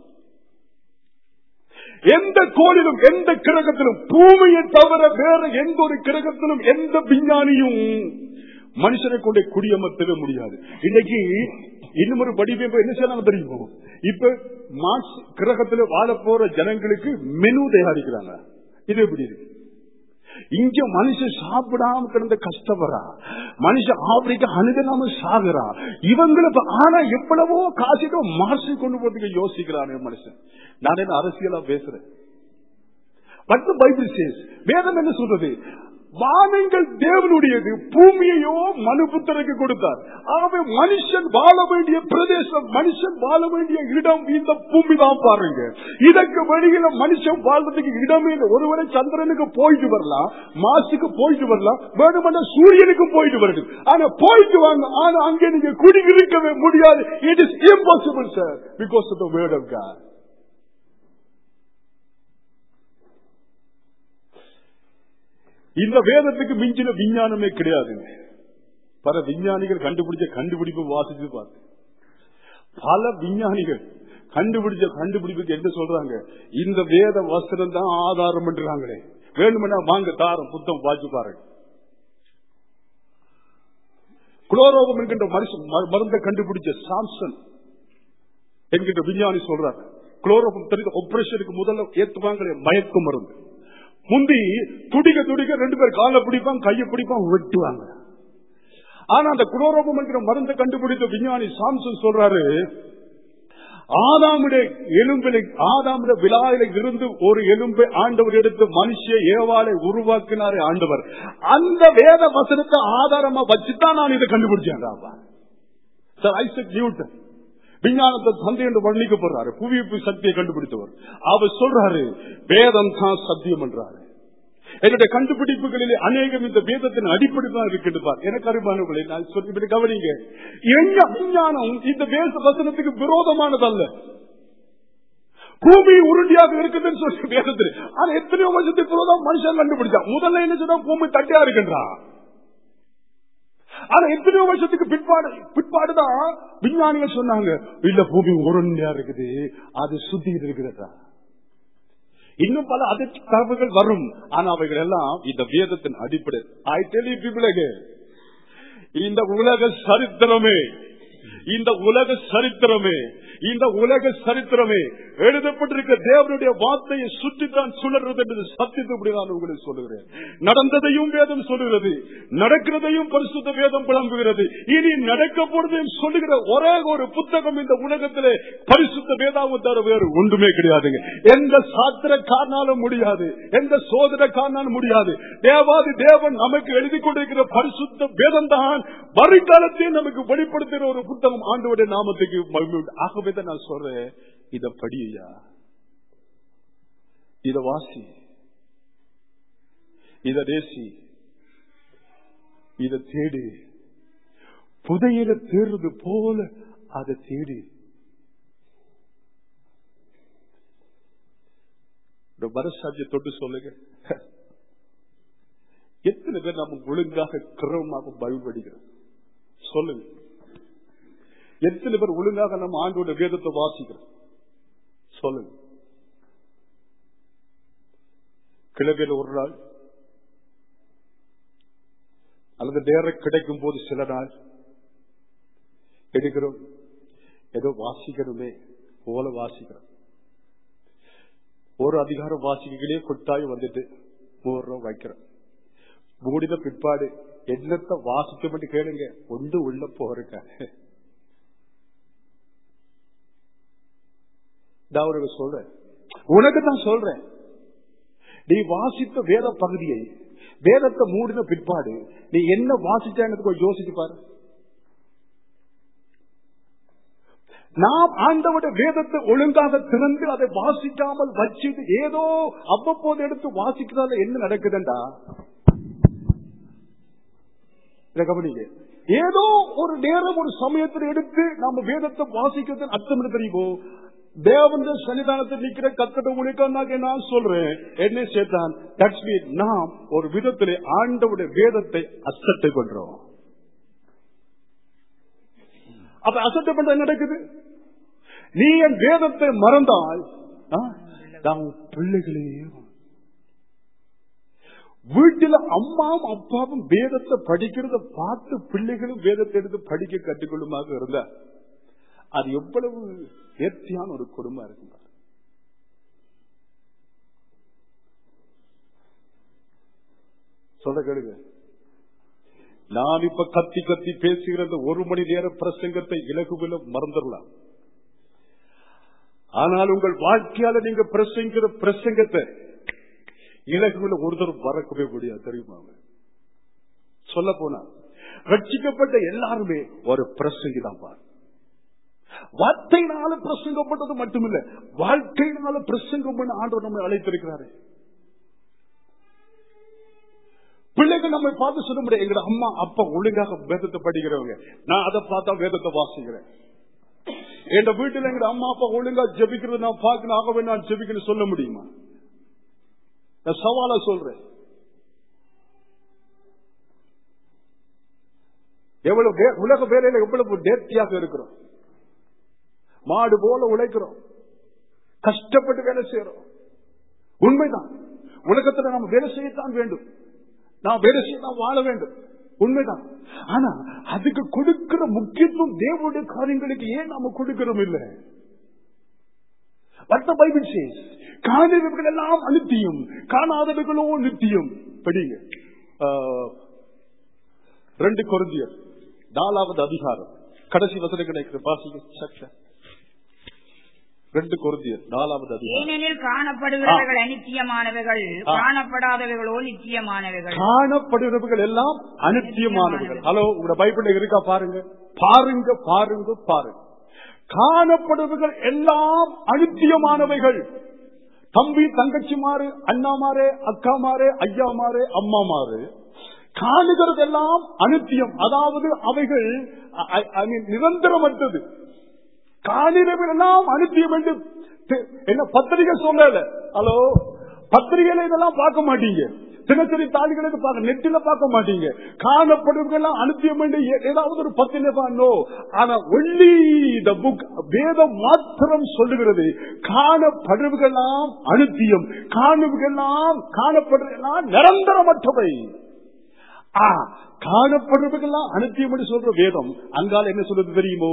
எந்த கோளிலும் எந்த கிரகத்திலும் பூமியை தவிர வேற எந்த ஒரு கிரகத்திலும் எந்த விஞ்ஞானியும் மனுஷனை கொண்டே குடியமர்த்தவே முடியாது இன்னைக்கு இன்னும் ஒரு வடிவமைப்பு என்ன செய்யலாம் தெரியுமோ இப்ப மார்ஸ் கிரகத்துல வாழ போற ஜனங்களுக்கு மெனு தயாரிக்கிறாங்க இது எப்படி இருக்கு இங்க மனுஷன் சாப்பிடாம கிடந்த கஷ்டப்படுறா மனுஷன் ஆப்பிரிக்கா அணுகலாம சாகுறா இவங்களுக்கு ஆனா எவ்வளவோ காசுக்கு மாசு கொண்டு போறதுக்கு யோசிக்கிறானே மனுஷன் நான் என்ன அரசியலா பேசுறேன் பட் பைபிள் சேஸ் வேதம் என்ன சொல்றது வானங்கள் தேவனுடையது பூமியையோ மனுபுத்தருக்கு கொடுத்தார் ஆகவே மனுஷன் வாழ வேண்டிய பிரதேசம் மனுஷன் வாழ வேண்டிய இடம் இந்த பூமி தான் பாருங்க இதற்கு வெளியில மனுஷன் வாழ்றதுக்கு இடமே இல்லை ஒருவரை சந்திரனுக்கு போயிட்டு வரலாம் மாசுக்கு போயிட்டு வரலாம் வேணுமென சூரியனுக்கும் போயிட்டு வரணும் ஆனா போயிட்டு வாங்க ஆனா அங்கே நீங்க குடியிருக்கவே முடியாது it is impossible sir because of the word of God இந்த வேதத்துக்கு மிஞ்சின விஞ்ஞானமே கிடையாது பல விஞ்ஞானிகள் கண்டுபிடிச்ச கண்டுபிடிப்பு வாசிச்சு பார்த்து பல விஞ்ஞானிகள் கண்டுபிடிச்ச கண்டுபிடிப்புக்கு என்ன சொல்றாங்க இந்த வேத வஸ்திரம் தான் ஆதாரம் பண்றாங்களே வேணுமென்னா வாங்க தாரம் புத்தம் வாசி பாருங்க குளோரோகம் என்கின்ற மருந்தை கண்டுபிடிச்ச சாம்சன் என்கின்ற விஞ்ஞானி சொல்றாங்க குளோரோகம் தெரிந்த ஆபரேஷனுக்கு முதல்ல ஏத்துவாங்களே மயக்க மருந்து முந்தி துடிக்க துடிக்க ரெண்டு பேர் காலை பிடிப்பான் கையை பிடிப்பான் வெட்டுவாங்க ஆனா அந்த குளோரோபம் என்கிற மருந்தை கண்டுபிடித்த விஞ்ஞானி சாம்சன் சொல்றாரு ஆதாமுடைய எலும்பில ஆதாமுடைய விழாவில இருந்து ஒரு எலும்பை ஆண்டவர் எடுத்து மனுஷ ஏவாளை உருவாக்கினாரே ஆண்டவர் அந்த வேத வசனத்தை ஆதாரமா வச்சுதான் நான் இதை கண்டுபிடிச்சேன் சார் ஐசக் நியூட்டன் விஞ்ஞானத்தை தந்தை என்று வர்ணிக்கப்படுறாரு புவியீர்ப்பு சக்தியை கண்டுபிடித்தவர் அவர் சொல்றாரு வேதம் தான் சத்தியம் என்றாரு என்னுடைய கண்டுபிடிப்புகளிலே அநேகம் இந்த வேதத்தின் அடிப்படை தான் இருக்கின்றார் எனக்கு அருமானவர்களை நான் சொல்லி கவனிங்க எங்க விஞ்ஞானம் இந்த வேத வசனத்துக்கு விரோதமானதல்ல பூமி உருண்டியாக இருக்குதுன்னு சொல்லி வேதத்தில் ஆனா எத்தனையோ வருஷத்துக்கு விரோதம் மனுஷன் கண்டுபிடிச்சான் முதல்ல என்ன சொன்னா பூமி தட்டியா இருக்கின்றான் ஆனா எத்தனையோ வருஷத்துக்கு பிற்பாடு பிற்பாடுதான் விஞ்ஞானிகள் சொன்னாங்க இல்ல பூமி உருண்டையா இருக்குது அது சுத்தி இருக்கிறதா இன்னும் பல அதிர்ச்சி தகவல்கள் வரும் ஆனா அவைகள் எல்லாம் இந்த வேதத்தின் அடிப்படை ஐ டெலி பிபிளகு இந்த உலக சரித்திரமே இந்த உலக சரித்திரமே இந்த உலக சரித்திரமே எழுதப்பட்டிருக்க தேவனுடைய வார்த்தையை சுற்றித்தான் சுழறது என்று சத்தியத்தை நான் உங்களுக்கு சொல்லுகிறேன் நடந்ததையும் வேதம் சொல்லுகிறது நடக்கிறதையும் பரிசுத்த வேதம் புலம்புகிறது இனி நடக்க போறதையும் சொல்லுகிற ஒரே ஒரு புத்தகம் இந்த உலகத்திலே பரிசுத்த வேதாவும் தர வேறு ஒன்றுமே கிடையாதுங்க எந்த சாத்திர காரணாலும் முடியாது எந்த சோதனை காரணாலும் முடியாது தேவாதி தேவன் நமக்கு எழுதி கொண்டிருக்கிற பரிசுத்த வேதம் தான் வருங்காலத்தையும் நமக்கு வெளிப்படுத்துகிற ஒரு புத்தகம் ஆண்டோடைய நாமத்துக்கு மகிமை உண்டு. ஆகவே தான் நான் சொல்றேன் இத படியா இத வாசி இத தேசி இத தேடு புதையில தேடுறது போல அதை தேடி ஒரு மனசாட்சியை தொட்டு சொல்லுங்க எத்தனை பேர் நம்ம ஒழுங்காக கிரமமாக பைபிள் படிக்கிறோம் சொல்லுங்க எத்தனை பேர் ஒழுங்காக நம்ம ஆண்டோட வேதத்தை வாசிக்கிறோம் சொல்லுங்க கிழமையில ஒரு நாள் அல்லது நேரம் கிடைக்கும் போது சில நாள் எடுக்கிறோம் ஏதோ வாசிக்கணுமே போல வாசிக்கிறோம் ஒரு அதிகாரம் வாசிக்கையிலே கொட்டாய் வந்துட்டு மூணு ரூபா வைக்கிறோம் மூடின பிற்பாடு என்னத்தை வாசிக்க மட்டும் கேளுங்க ஒன்று உள்ள போறக்க நான் உனக்கு சொல்றேன் உனக்கு தான் சொல்றேன் நீ வாசித்த வேத பகுதியை வேதத்தை மூடின பிற்பாடு நீ என்ன வாசிச்சான்னு கொஞ்சம் யோசிச்சு பாரு நாம் ஆண்டவோட வேதத்தை ஒழுங்காக திறந்து அதை வாசிக்காமல் வச்சுட்டு ஏதோ அவ்வப்போது எடுத்து வாசிக்கிறதால என்ன நடக்குதுண்டா இதை கவனிங்க ஏதோ ஒரு நேரம் ஒரு சமயத்தில் எடுத்து நம்ம வேதத்தை வாசிக்கிறது அர்த்தம் என்ன தெரியுமோ தேவந்த சன்னிதானத்தில் நிக்கிற கத்தட உழைக்க நான் சொல்றேன் என்ன சேர்த்தான் தட்ஸ் மீன் நாம் ஒரு விதத்திலே ஆண்டவுடைய வேதத்தை அசட்டை பண்றோம் அப்ப அசட்டை பண்ற என்ன நடக்குது நீ என் வேதத்தை மறந்தால் ஆ, நான் உன் பிள்ளைகளே வீட்டில அம்மாவும் அப்பாவும் வேதத்தை படிக்கிறத பார்த்து பிள்ளைகளும் வேதத்தை எடுத்து படிக்க கற்றுக்கொள்ளுமாக இருந்தா அது எவ்வளவு நேர்த்தியான ஒரு குடும்பம் இருக்கும் பாரு. சொல்ல கேளுங்க நான் இப்ப கத்தி கத்தி பேசுகிற இந்த ஒரு மணி நேர பிரசங்கத்தை இலகுவில மறந்துடலாம் ஆனால் உங்கள் வாழ்க்கையால நீங்க பிரசங்கிற பிரசங்கத்தை இலகுவில ஒருத்தர் மறக்கவே முடியாது தெரியுமா சொல்ல போனா ரட்சிக்கப்பட்ட எல்லாருமே ஒரு பிரசங்கி தான் பாரு வார்த்தையினால பிரசங்கப்பட்டது மட்டுமில்ல வாழ்க்கையினால பிரசங்கம் பண்ண ஆண்டவர் நம்மை அழைத்திருக்கிறாரு பிள்ளைகள் நம்மை பார்த்து சொல்ல முடியாது எங்க அம்மா அப்பா ஒழுங்காக வேதத்தை படிக்கிறவங்க நான் அதை பார்த்தா வேதத்தை வாசிக்கிறேன் என் வீட்டுல எங்க அம்மா அப்பா ஒழுங்கா ஜெபிக்கிறது நான் பார்க்கணும் ஆகவே நான் ஜெபிக்கணும் சொல்ல முடியுமா நான் சவாலா சொல்றேன் எவ்வளவு வே- உலக வேலையில எவ்வளவு நேர்த்தியாக இருக்கிறோம் மாடு போல உழைக்கிறோம் கஷ்டப்பட்டு வேலை செய்யறோம் உண்மைதான் உலகத்துல நம்ம வேலை செய்யத்தான் வேண்டும் நாம் வேலை செய்யத்தான் வாழ வேண்டும் உண்மைதான் ஆனா அதுக்கு கொடுக்கிற முக்கியத்துவம் தேவனுடைய காரியங்களுக்கு ஏன் நாம கொடுக்கிறோம் இல்லை What the Bible says, காணவர்கள் எல்லாம் அனுத்தியும் காணாதவர்களோ நித்தியம் படிங்க ஆஹ், ரெண்டு கொரிந்தியர் நாலாவது அதிகாரம் கடைசி வசனம் கிடைக்கிற பாசிங்க சக்க ரெண்டு கொரிந்தியர் நாலாவது அதிகாரம் ஏனெனில் காணப்படுகிறவர்கள் அநித்தியமானவைகள் காணப்படாதவைகளோ நித்தியமானவைகள் காணப்படுகிறவர்கள் எல்லாம் அனித்தியமானவர்கள் ஹலோ உங்க பைபிள்ல இருக்கா பாருங்க பாருங்க பாருங்க பாருங்க காணப்படுவர்கள் எல்லாம் அனித்தியமானவைகள் தம்பி தங்கச்சிமாரு அண்ணாமாரே அக்காமாரே ஐயாமாரே அம்மாமாரு காணுகிறதெல்லாம் அனித்தியம் அதாவது அவைகள் அ- அ- I mean, நிரந்தரமற்றது காணினவெல்லாம் அனுப்பிய வேண்டும் தெ- என்ன பத்திரிகை சொல்லல ஹலோ பத்திரிகையில இதெல்லாம் பார்க்க மாட்டீங்க தினசரி தாளிகளுக்கு பார்க்க நெட்டில பார்க்க மாட்டீங்க காணப்படுவதெல்லாம் அனுப்பிய வேண்டும் ஏ- ஏதாவது ஒரு பத்திரிகை நோ ஆனா ஒல்லி த புக் வேதம் மாத்திரம் சொல்லுகிறது காணப்படுவதெல்லாம் அனுத்தியம் காணுவதெல்லாம் காணப்படுவதெல்லாம் நிரந்தரமற்றவை ஆ, காணப்படுவதெல்லாம் அனுத்தியம் என்று சொல்ற வேதம் அங்கால என்ன சொல்றது தெரியுமோ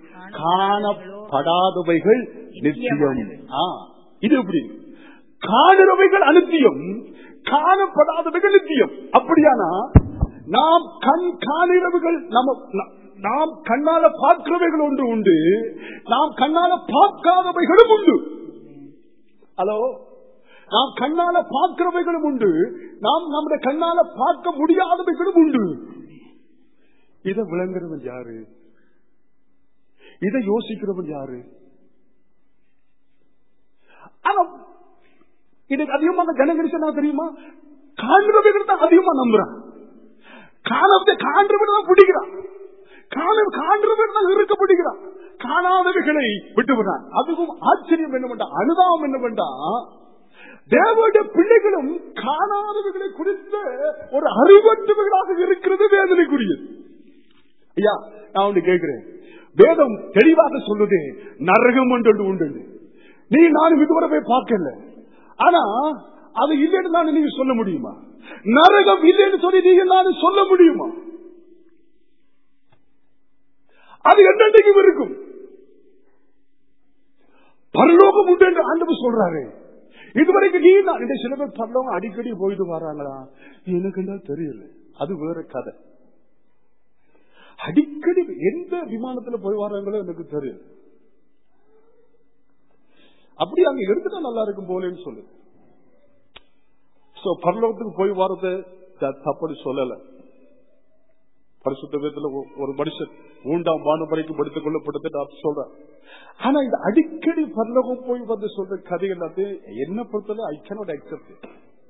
காணப்படாதவைகள் நித்தியம் ஆ, இது எப்படி காணுறவைகள் அனுத்தியம் காணப்படாதவைகள் நித்தியம் அப்படியானா நாம் கண் காணுறவைகள் நம்ம ந- நாம் கண்ணால பார்க்கிறவைகள் ஒன்று உண்டு நாம் கண்ணால பார்க்காதவைகளும் உண்டு ஹலோ நாம் கண்ணால பார்க்கிறவைகளும் உண்டு நாம் நம்முடைய கண்ணால பார்க்க முடியாதவைகளும் உண்டு இதை விளங்குறவன் யாரு இதை யோசிக்கிறவன் யாரு ஆனா இதுக்கு அதிகமாக ஜனகரிசனா தெரியுமா காண்கிறவர்கள் தான் அதிகமா நம்புறான் காணத்தை காண்றவன் தான் பிடிக்கிறான் காண காண்றவன் தான் இருக்க காணாதவைகளை விட்டு விடுறான் அதுவும் ஆச்சரியம் என்னவென்றா அனுதாபம் என்னவென்றா தேவனுடைய பிள்ளைகளும் காணாதவைகளை குறித்த ஒரு அறிவற்றவர்களாக இருக்கிறது வேதனைக்குரியது ஐயா நான் ஒன்று கேட்கிறேன் வேதம் தெளிவாக சொல்லுது நரகம் ஒன்று உண்டு நீ நானும் இதுவரை போய் பார்க்கல ஆனா அது இல்லைன்னு நான் நீங்க சொல்ல முடியுமா நரகம் இல்லைன்னு சொல்லி நீங்க நானும் சொல்ல முடியுமா அது என்னைக்கும் இருக்கும் பரலோகம் உண்டு என்று ஆண்டவர் சொல்றாரு இதுவரைக்கும் நீ நான் இந்த சில பேர் பரலோகம் அடிக்கடி போயிட்டு வராங்களா எனக்கு என்ன தெரியல அது வேற கதை அடிக்கடி எந்த விமானத்துல போய் வராங்களோ எனக்கு தெரியும் அப்படி அங்க இருந்துட்டா நல்லா இருக்கும் போலேன்னு சொல்லு சோ பரலோகத்துக்கு போய் வர்றது த- தப்புன்னு சொல்லல பரிசுத்த விதத்துல ஒ- ஒரு மனுஷன் மூன்றாம் வானப்படைக்கு படித்துக் கொள்ளப்பட்டது நான் சொல்றேன் ஆனா இந்த அடிக்கடி பரலோகம் போய் வந்து சொல்ற கதை எல்லாத்தையும் என்ன பொறுத்தவரை ஐ கேனாட் அக்செப்ட்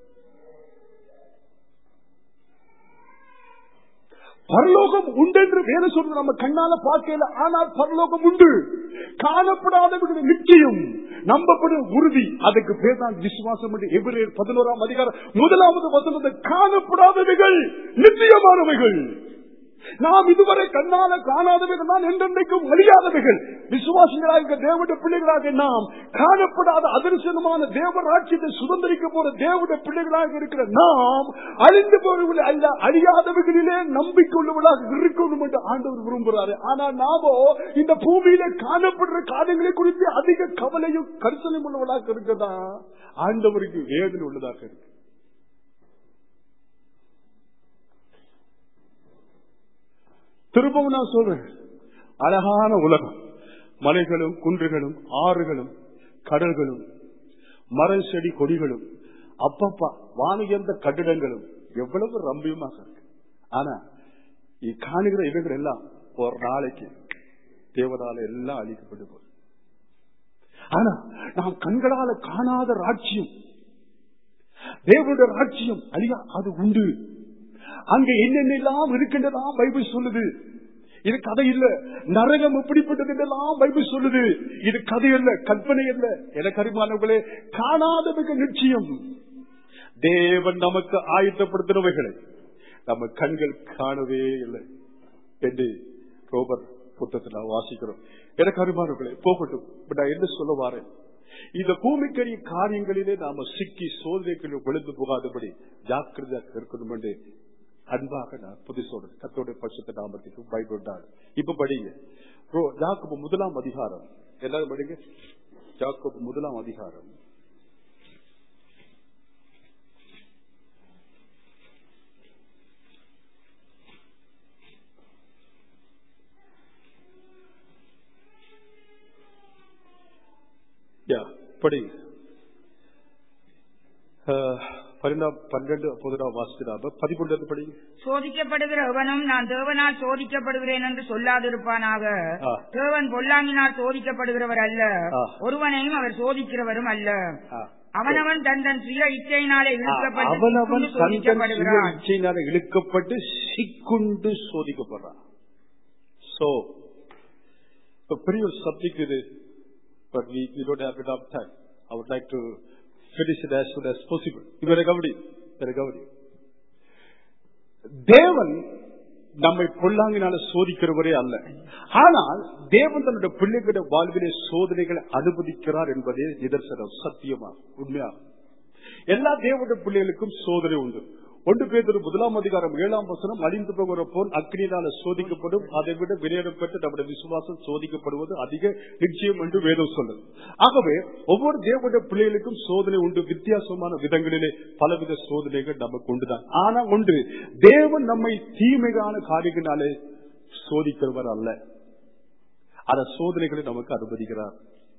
பரலோகம் உண்டு என்று வேலை சொல்றது நம்ம கண்ணால பார்க்கல ஆனால் பரலோகம் உண்டு காணப்படாதவர்கள் நிச்சயம் நம்பப்படும் உறுதி அதுக்கு பேர் தான் விசுவாசம் என்று எபிரேயர் பதினோராம் அதிகாரம் முதலாவது வசனத்தை காணப்படாதவைகள் நிச்சயமானவைகள் நாம் இதுவரை கண்ணால காணாதவைகள் தான் என்றென்றைக்கும் அழியாதவைகள் விசுவாசிகளாக தேவனுடைய பிள்ளைகளாக நாம் காணப்படாத அதர்சனமான தேவ ராட்சியத்தை சுதந்திரிக்க போற தேவனுடைய பிள்ளைகளாக இருக்கிற நாம் அழிந்து போறவர்கள் அல்ல அழியாதவைகளிலே நம்பிக்கை உள்ளவர்களாக இருக்கணும் என்று ஆண்டவர் விரும்புகிறாரு ஆனால் நாமோ இந்த பூமியில காணப்படுற காரியங்களை குறித்து அதிக கவலையும் கரிசனையும் உள்ளவர்களாக இருக்கதா ஆண்டவருக்கு வேதனை உள்ளதாக இருக்கு திரும்பவும் நான் சொல்றேன் அழகான உலகம் மலைகளும் குன்றுகளும் ஆறுகளும் கடல்களும் மர செடி கொடிகளும் அப்பப்பா வானுயர்ந்த கட்டிடங்களும் எவ்வளவு ரம்பியமாக இருக்கு ஆனா இ காணுகிற இவைகள் எல்லாம் ஒரு நாளைக்கு தேவதால எல்லாம் அழிக்கப்பட்டு போகுது ஆனா நாம் கண்களால காணாத ராட்சியம் தேவனுடைய ராட்சியம் அழியா அது உண்டு அங்க என்னென்னலாம் இருக்கின்றதாம் பைபிள் சொல்லுது இது கதை இல்ல நரகம் எப்படிப்பட்டது என்றெல்லாம் பைபிள் சொல்லுது இது கதை அல்ல கற்பனை அல்ல எனக்கு அறிமானவர்களே காணாதவர்கள் நிச்சயம் தேவன் நமக்கு ஆயத்தப்படுத்தினவைகளை நம்ம கண்கள் காணவே இல்லை என்று ரோபர் புத்தகத்தில் நான் வாசிக்கிறோம் எனக்கு அறிமானவர்களே போகட்டும் இப்ப நான் என்ன சொல்ல வாரேன் இந்த பூமிக்கரிய காரியங்களிலே நாம சிக்கி சோதனைகளில் விழுந்து போகாதபடி ஜாக்கிரதையாக இருக்கணும் என்று அன்பாக நான் புது சொல்றேன் கத்தோட பட்சத்தை நாமத்துக்கு பயப்பட்டார் இப்ப படிங்க ரோ- யாக்கோபு முதலாம் அதிகாரம் எல்லாரும் படிங்க யாக்கோபு முதலாம் அதிகாரம் யா படிங்க அஹ், பன்னெண்டாம் பன்னெண்டு பதினாம் வாசிக்கிறாங்க பதிமூன்று படிங்க சோதிக்கப்படுகிற எவனும் நான் தேவனால் சோதிக்கப்படுகிறேன் என்று சொல்லாதிருப்பானாக ஆ. தேவன் பொல்லாங்கினால் சோதிக்கப்படுகிறவர் அல்ல ஆ. ஒருவனையும் அவர் சோதிக்கிறவரும் அல்ல ஆ. அவனவன் தன் தன் சுய இச்சையினாலே இழுக்கப்பட்டு அவனவன் சிக்குண்டு தன் தன் சுய சோதிக்கப்படுகிறான் இச்சையினால இழுக்கப்பட்டு சிக்குண்டு சோதிக்கப்படுறான் சோ பெரிய ஒரு சப்ஜெக்ட் இது but we we don't have enough time i would like to finish it as soon as possible இவரை கவனி இவரை கவனி தேவன் நம்மை பொல்லாங்கினால சோதிக்கிறவரே அல்ல ஆனால் தேவன் தன்னுடைய பிள்ளைகளுடைய வாழ்விலே சோதனைகளை அனுமதிக்கிறார் என்பதே நிதர்சனம் சத்தியமா உண்மையா எல்லா தேவனுடைய பிள்ளைகளுக்கும் சோதனை உண்டு ஒன்று பேர் முதலாம் அதிகாரம் ஏழாம் வசனம் அழிந்து போகிற போல் அக்னியினால சோதிக்கப்படும் அதை விட வினையிடம் பெற்று நம்முடைய விசுவாசம் சோதிக்கப்படுவது அதிக நிச்சயம் என்று வேதம் சொல்லுது ஆகவே ஒவ்வொரு தேவனுடைய பிள்ளைகளுக்கும் சோதனை உண்டு வித்தியாசமான விதங்களிலே பலவித சோதனைகள் நமக்கு உண்டுதான் ஆனா ஒன்று தேவன் நம்மை தீமையான காரியங்களாலே சோதிக்கிறவர் அல்ல அந்த சோதனைகளை நமக்கு அனுமதிக்கிறார்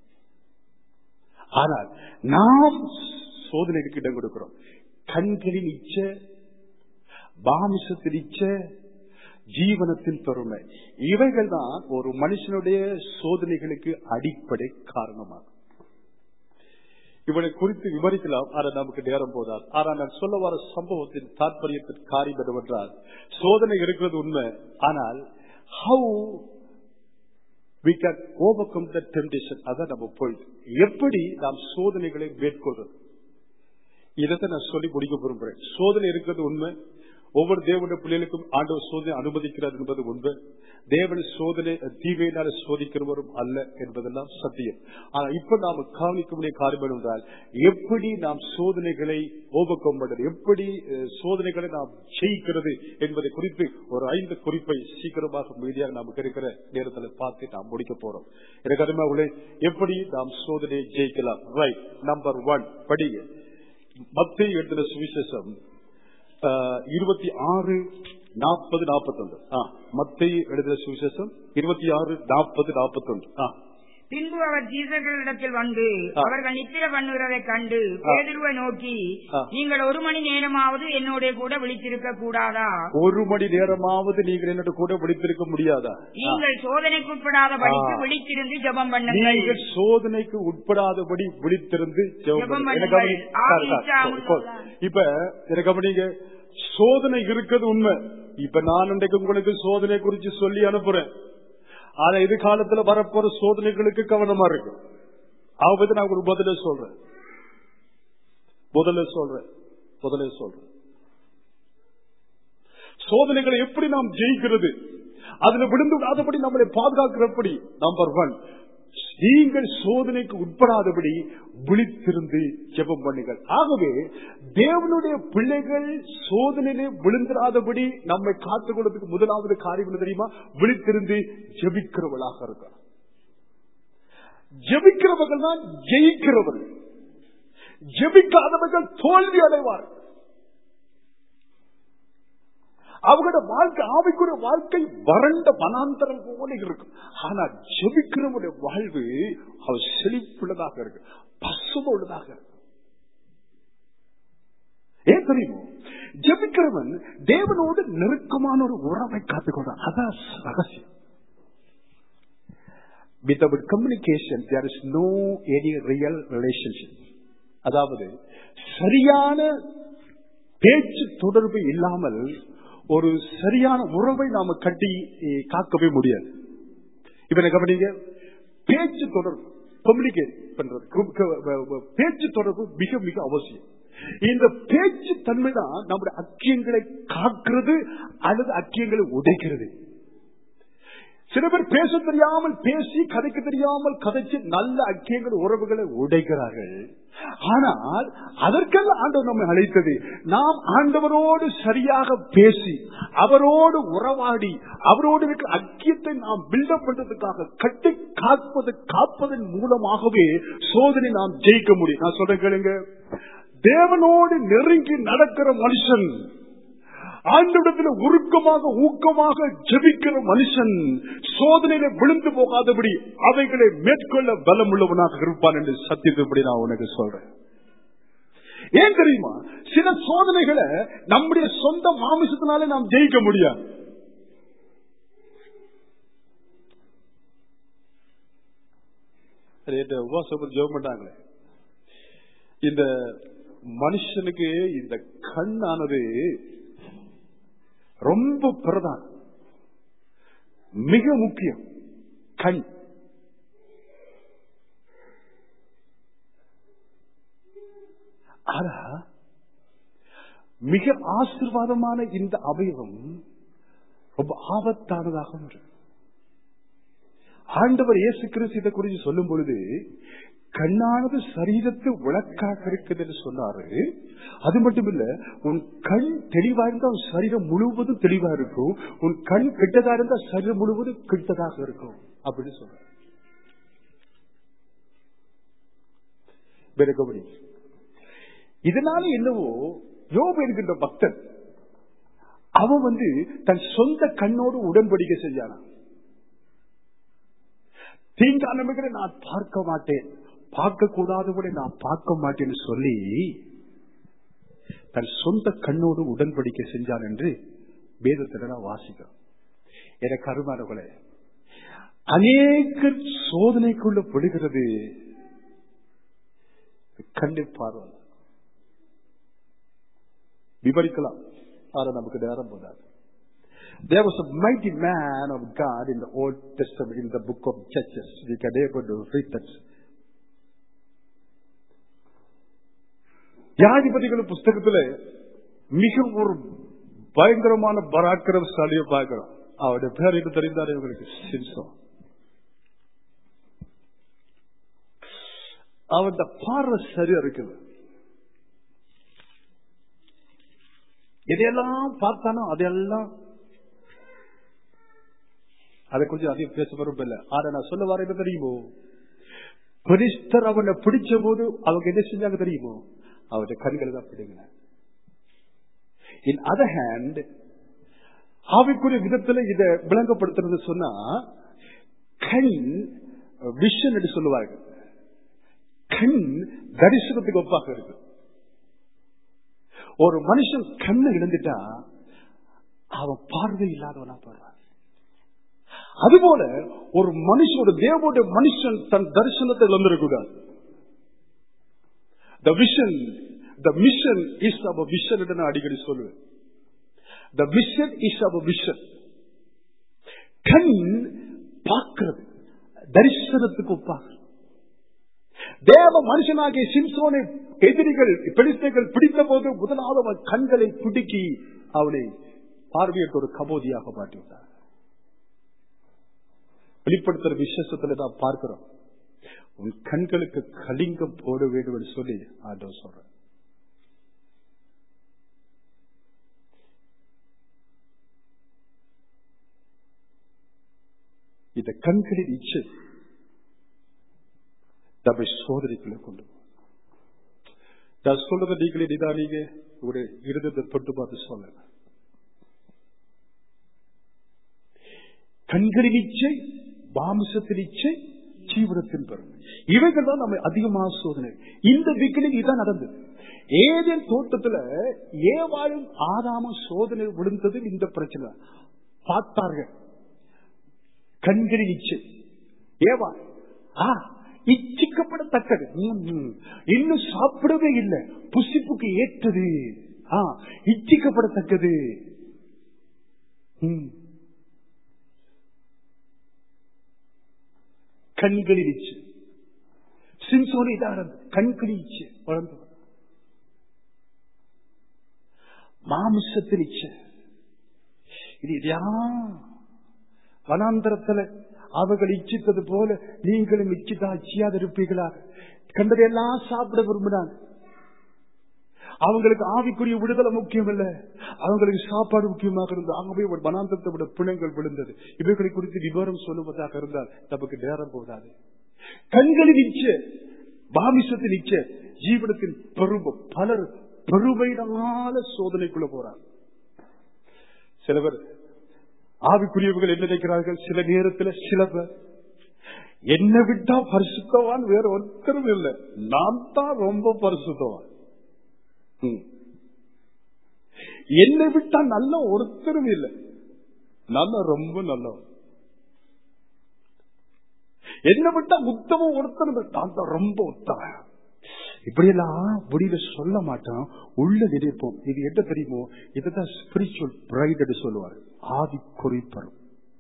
ஆனால் நாம் சோதனைக்கு இடம் கொடுக்கிறோம் கண்களின் இச்ச மாமிசத்தின் இச்ச ஜீவனத்தின் பெருமை இவைகள் தான் ஒரு மனுஷனுடைய சோதனைகளுக்கு அடிப்படை காரணமாகும் இவனை குறித்து விவரிக்கலாம் ஆனால் நமக்கு நேரம் போதால் ஆனால் நான் சொல்ல வர சம்பவத்தின் தாற்பயத்தின் காரியம் என்னவென்றால் சோதனை இருக்கிறது உண்மை ஆனால் how we can overcome the temptation அதான் நம்ம போயிட்டு எப்படி நாம் சோதனைகளை மேற்கொள்றது இதை நான் சொல்லி முடிக்க விரும்புறேன் சோதனை இருக்கிறது உண்மை ஒவ்வொரு தேவனுடைய பிள்ளைகளுக்கும் ஆண்டவர் சோதனை அனுமதிக்கிறார் என்பது உண்மை தேவன் சோதனை தீவையினால சோதிக்கிறவரும் அல்ல என்பதெல்லாம் சத்தியம் ஆனா இப்ப நாம கவனிக்க வேண்டிய காரியம் என்றால் எப்படி நாம் சோதனைகளை ஓவக்கம் பண்றது எப்படி அஹ், சோதனைகளை நாம் ஜெயிக்கிறது என்பதை குறித்து ஒரு ஐந்து குறிப்பை சீக்கிரமாக மீதியாக நமக்கு இருக்கிற நேரத்தில் பார்த்து நாம் முடிக்க போறோம் எனக்கு அருமையாளர்களே, எப்படி நாம் சோதனையை ஜெயிக்கலாம் ரைட் நம்பர் ஒன் படிங்க மத்திய எழுதின சுவிசேஷம் இருபத்தி ஆறு நாற்பது நாற்பத்தொன்று மத்திய எழுதின சுவிசேஷம் இருபத்தி ஆறு நாற்பது நாற்பத்தொன்று பின்பு அவர் ஜீசர்களிடத்தில் வந்து ஆ. அவர்கள் நித்திர பண்ணுகிறதை கண்டு பேதுருவை நோக்கி ஆ. நீங்கள் ஒரு மணி நேரமாவது என்னோட கூட விழித்திருக்க கூடாதா ஒரு மணி நேரமாவது நீங்கள் என்னோட கூட விழித்திருக்க முடியாதா நீங்கள் சோதனைக்குட்படாதபடிக்கு ஆ. விழித்திருந்து ஜெபம் பண்ணுங்கள் நீங்கள் சோதனைக்கு உட்படாதபடி விழித்திருந்து ஜெபம் ஜெபம் பண்ணுங்க. எனக்கு பண்ணுங்கள். கவனி- சார், சார், ஆவிச்சாமல் இப்போ, இப்ப எனக்கு கவனிங்க சோதனை இருக்கிறது உண்மை இப்ப நான் இன்றைக்கு உங்களுக்கு சோதனை குறிச்சு சொல்லி அனுப்புறேன் ஆனா எதிர்காலத்துல வரப்போற சோதனைகளுக்கு கவனமா இருக்கு அவங்க பத்தி நான் ஒரு பதில சொல்றேன் முதல்ல சொல்றேன் முதல்ல சொல்றேன் சோதனைகளை எப்படி நாம் ஜெயிக்கிறது அதுல விழுந்து விடாதபடி நம்மளை பாதுகாக்கிறபடி நம்பர் ஒன் நீங்கள் சோதனைக்கு உட்படாதபடி விழித்திருந்து ஜெபம் பண்ணுங்கள் ஆகவே தேவனுடைய பிள்ளைகள் சோதனையிலே விழுந்திராதபடி நம்மை காத்துக் கொள்வதற்கு முதலாவது காரியம் என்ன தெரியுமா விழித்திருந்து ஜெபிக்கிறவளாக இருக்கிறோம் ஜெபிக்கிறவர்கள் தான் ஜெயிக்கிறவர்கள் ஜெபிக்காதவர்கள் தோல்வி அடைவார்கள் அவங்களோட வாழ்க்கை ஆவிக்குரிய வாழ்க்கை வறண்ட வனாந்தரம் போல இருக்கும் ஆனா ஜெபிக்கிறவனுடைய வாழ்வு அவர் செழிப்புள்ளதாக இருக்கு பசும உள்ளதாக இருக்கு ஏன் தெரியுமோ ஜெபிக்கிறவன் தேவனோடு நெருக்கமான ஒரு உறவை காத்துக்கொண்டான் அதான் ரகசியம் without communication there is no any real relationship அதாவது சரியான பேச்சு தொடர்பு இல்லாமல் ஒரு சரியான உறவை நாம கட்டி eh, காக்கவே முடியாது இப்ப கவனிங்க பேச்சு தொடர்பு கம்யூனிகேட் பண்றது கு- கு- வ- வ- பேச்சு தொடர்பு மிக மிக அவசியம் இந்த பேச்சு தன்மை தான் நம்முடைய அக்கியங்களை காக்கிறது அல்லது அக்கியங்களை உடைக்கிறது சில பேர் பேச தெரியாமல் பேசி கதைக்க தெரியாமல் கதைச்சு நல்ல அக்கியங்கள் உறவுகளை உடைக்கிறார்கள் ஆனால் அதற்கெல்லாம் ஆண்டவர் நம்மை அழைத்தது நாம் ஆண்டவரோடு சரியாக பேசி அவரோடு உறவாடி அவரோடு இருக்கிற அக்கியத்தை நாம் பில்டப் பண்றதுக்காக கட்டி காப்பது காப்பதன் மூலமாகவே சோதனை நாம் ஜெயிக்க முடியும் நான் சொல்றேன் கேளுங்க தேவனோடு நெருங்கி நடக்கிற மனுஷன் ஆண்டவிடத்தில் உருக்கமாக ஊக்கமாக ஜெபிக்கிற மனுஷன் சோதனையில விழுந்து போகாதபடி அவைகளை மேற்கொள்ள பலம் உள்ளவனாக இருப்பான் என்று சத்தியத்தின்படி நான் உனக்கு சொல்றேன் ஏன் தெரியுமா சில சோதனைகளை நம்முடைய சொந்த மாமிசத்தினாலே நாம் ஜெயிக்க முடியாது உபவாசம் ஜெபம் பண்ணாங்களே இந்த மனுஷனுக்கு இந்த கண்ணானது ரொம்ப பிரதானம் மிக முக்கியம் கண் ஆனா மிக ஆசிர்வாதமான இந்த அவயவம் ரொம்ப ஆபத்தானதாகவும் இருக்கு ஆண்டவர் இயேசு கிறிஸ்து இதை குறித்து சொல்லும் பொழுது கண்ணானது சரீரத்து விளக்காக இருக்குது என்று சொன்னாரு அது மட்டும் இல்ல உன் கண் தெளிவா இருந்தா உன் சரீரம் முழுவதும் தெளிவா இருக்கும் உன் கண் கெட்டதா இருந்தா சரீரம் முழுவதும் கெட்டதாக இருக்கும் அப்படின்னு சொல்ற கவனி இதனால என்னவோ யோபு என்கின்ற பக்தன் அவன் வந்து தன் சொந்த கண்ணோடு உடன்படிக்கை செஞ்சானா தீங்கானமைகளை நான் பார்க்க மாட்டேன் பார்க்க கூடாதபடி நான் பார்க்க மாட்டேன்னு சொல்லி தன் சொந்த கண்ணோடு உடன்படிக்கை செஞ்சான் என்று வேதத்தில் நான் வாசிக்கிறோம் எனக்கு அருமானவர்களே அநேக சோதனைக்குள்ள விடுகிறது கண்ணு பார்வை விவரிக்கலாம் ஆனா நமக்கு நேரம் போதாது There was a mighty man of God in the Old Testament, in the book of Judges. We can able to read that. யாதிபதிகள் புஸ்தகத்துல மிக ஒரு பயங்கரமான பராக்கிரமசாலியை பார்க்கிறோம் அவருடைய பேர் என்ன தெரிந்தாரு இவங்களுக்கு சிம்சம் அவன் பார்வை சரியா இருக்குது எதையெல்லாம் பார்த்தானோ அதையெல்லாம் அதை கொஞ்சம் அதிகம் பேச விரும்பல ஆனா நான் சொல்ல வர என்ன தெரியுமோ பெரிஸ்டர் அவனை பிடிச்ச போது அவங்க என்ன செஞ்சாங்க தெரியுமோ அவருடைய கண்களை தான் பிடிங்க இன் அதர் ஹேண்ட் ஆவிக்குரிய விதத்துல இதை விளங்கப்படுத்துறது சொன்னா கண் விஷன் என்று சொல்லுவார்கள் கண் தரிசனத்துக்கு ஒப்பாக இருக்கு ஒரு மனுஷன் கண்ணை இழந்துட்டா அவன் பார்வை இல்லாதவனா போடுறான் அதுபோல ஒரு மனுஷன் ஒரு தேவோட மனுஷன் தன் தரிசனத்தை இழந்துடக்கூடாது the vision the mission is our vision என்று நான் அடிக்கடி சொல்லுவேன் the vision is our vision கண் பார்க்கிறது தரிசனத்துக்கு ஒப்பாக தேவ மனுஷனாகிய சிம்சோனை எதிரிகள் பெலிஸ்தைகள் பிடித்த போது முதலாவது அவன் கண்களை பிடுக்கி அவனை பார்வையிட்டு ஒரு கபோதியாக மாட்டி விட்டார் வெளிப்படுத்துற விசேஷத்துல தான் பார்க்கிறோம் உன் கண்களுக்கு கலிங்கம் போட வேண்டும் என்று சொல்லி ஆண்டவர் சொல்ற இந்த கண்களின் இச்சை நம்மை சோதனைக்குள்ள கொண்டு போகும். நான் சொல்றதை நீங்களே நிதானீங்க உங்களுடைய இருதத்தை தொட்டு பார்த்து சொல்லுங்க கண்களின் இச்சை மாமிசத்தின் இச்சை ஜீவனத்தின் பெருமை இவைகள் தான் நம்ம அதிகமாக சோதனை இந்த வீக்கில் இதுதான் நடந்தது ஏதேன் தோட்டத்துல ஏவாளும் ஆதாமும் சோதனை விழுந்தது இந்த பிரச்சனை பார்த்தார்கள் கண்களின் இச்சை ஏவா ஆ இச்சிக்கப்படத்தக்கது ம், ம். இன்னும் சாப்பிடவே இல்லை புசிப்புக்கு ஏற்றது ஆ இச்சிக்கப்படத்தக்கது ம். கண்களில் இச்சு சின்சோனி இதாக கண்களில் இச்சு வளர்ந்து வரும். மாமிசத்தில் இச்சு இது யா வனாந்தரத்துல அவர்கள் இச்சித்தது போல நீங்களும் இச்சித்தா இச்சியாது இருப்பீர்களா கண்டதையெல்லாம் சாப்பிட விரும்பினாங்க அவங்களுக்கு ஆவிக்குரிய விடுதலை முக்கியம் இல்ல அவங்களுக்கு சாப்பாடு முக்கியமாக இருந்தது ஆகவே ஒரு வனாந்தரத்தை விட பிணங்கள் விழுந்தது இவைகளை குறித்து விவரம் சொல்லுவதாக இருந்தால் நமக்கு நேரம் போதாது கண்களின் இச்ச மாமிசத்தின் இச்ச ஜீவனத்தின் பெருமை பலர் பெருமையினால சோதனைக்குள்ள போறாங்க சில பேர் ஆவிக்குரியவர்கள் என்ன நினைக்கிறார்கள் சில நேரத்தில் சில பேர் என்ன விட்டா பரிசுத்தவான் வேற ஒருத்தரும் இல்லை நான் தான் ரொம்ப பரிசுத்தவான் ம். என்னை விட்டா நல்ல ஒருத்தரும் இல்லை நல்ல ரொம்ப நல்லவன் என்ன விட்டா உத்தமம் ஒருத்தரும் இல்லை. நான் தான் ரொம்ப உத்தமன் இப்படியெல்லாம் வெளியில சொல்ல மாட்டோம் உள்ள நினைப்போம் இது என்ன தெரியுமோ இதுதான் ஸ்பிரிச்சுவல் பிரைட் சொல்லுவார் ஆதி குறிப்பரும்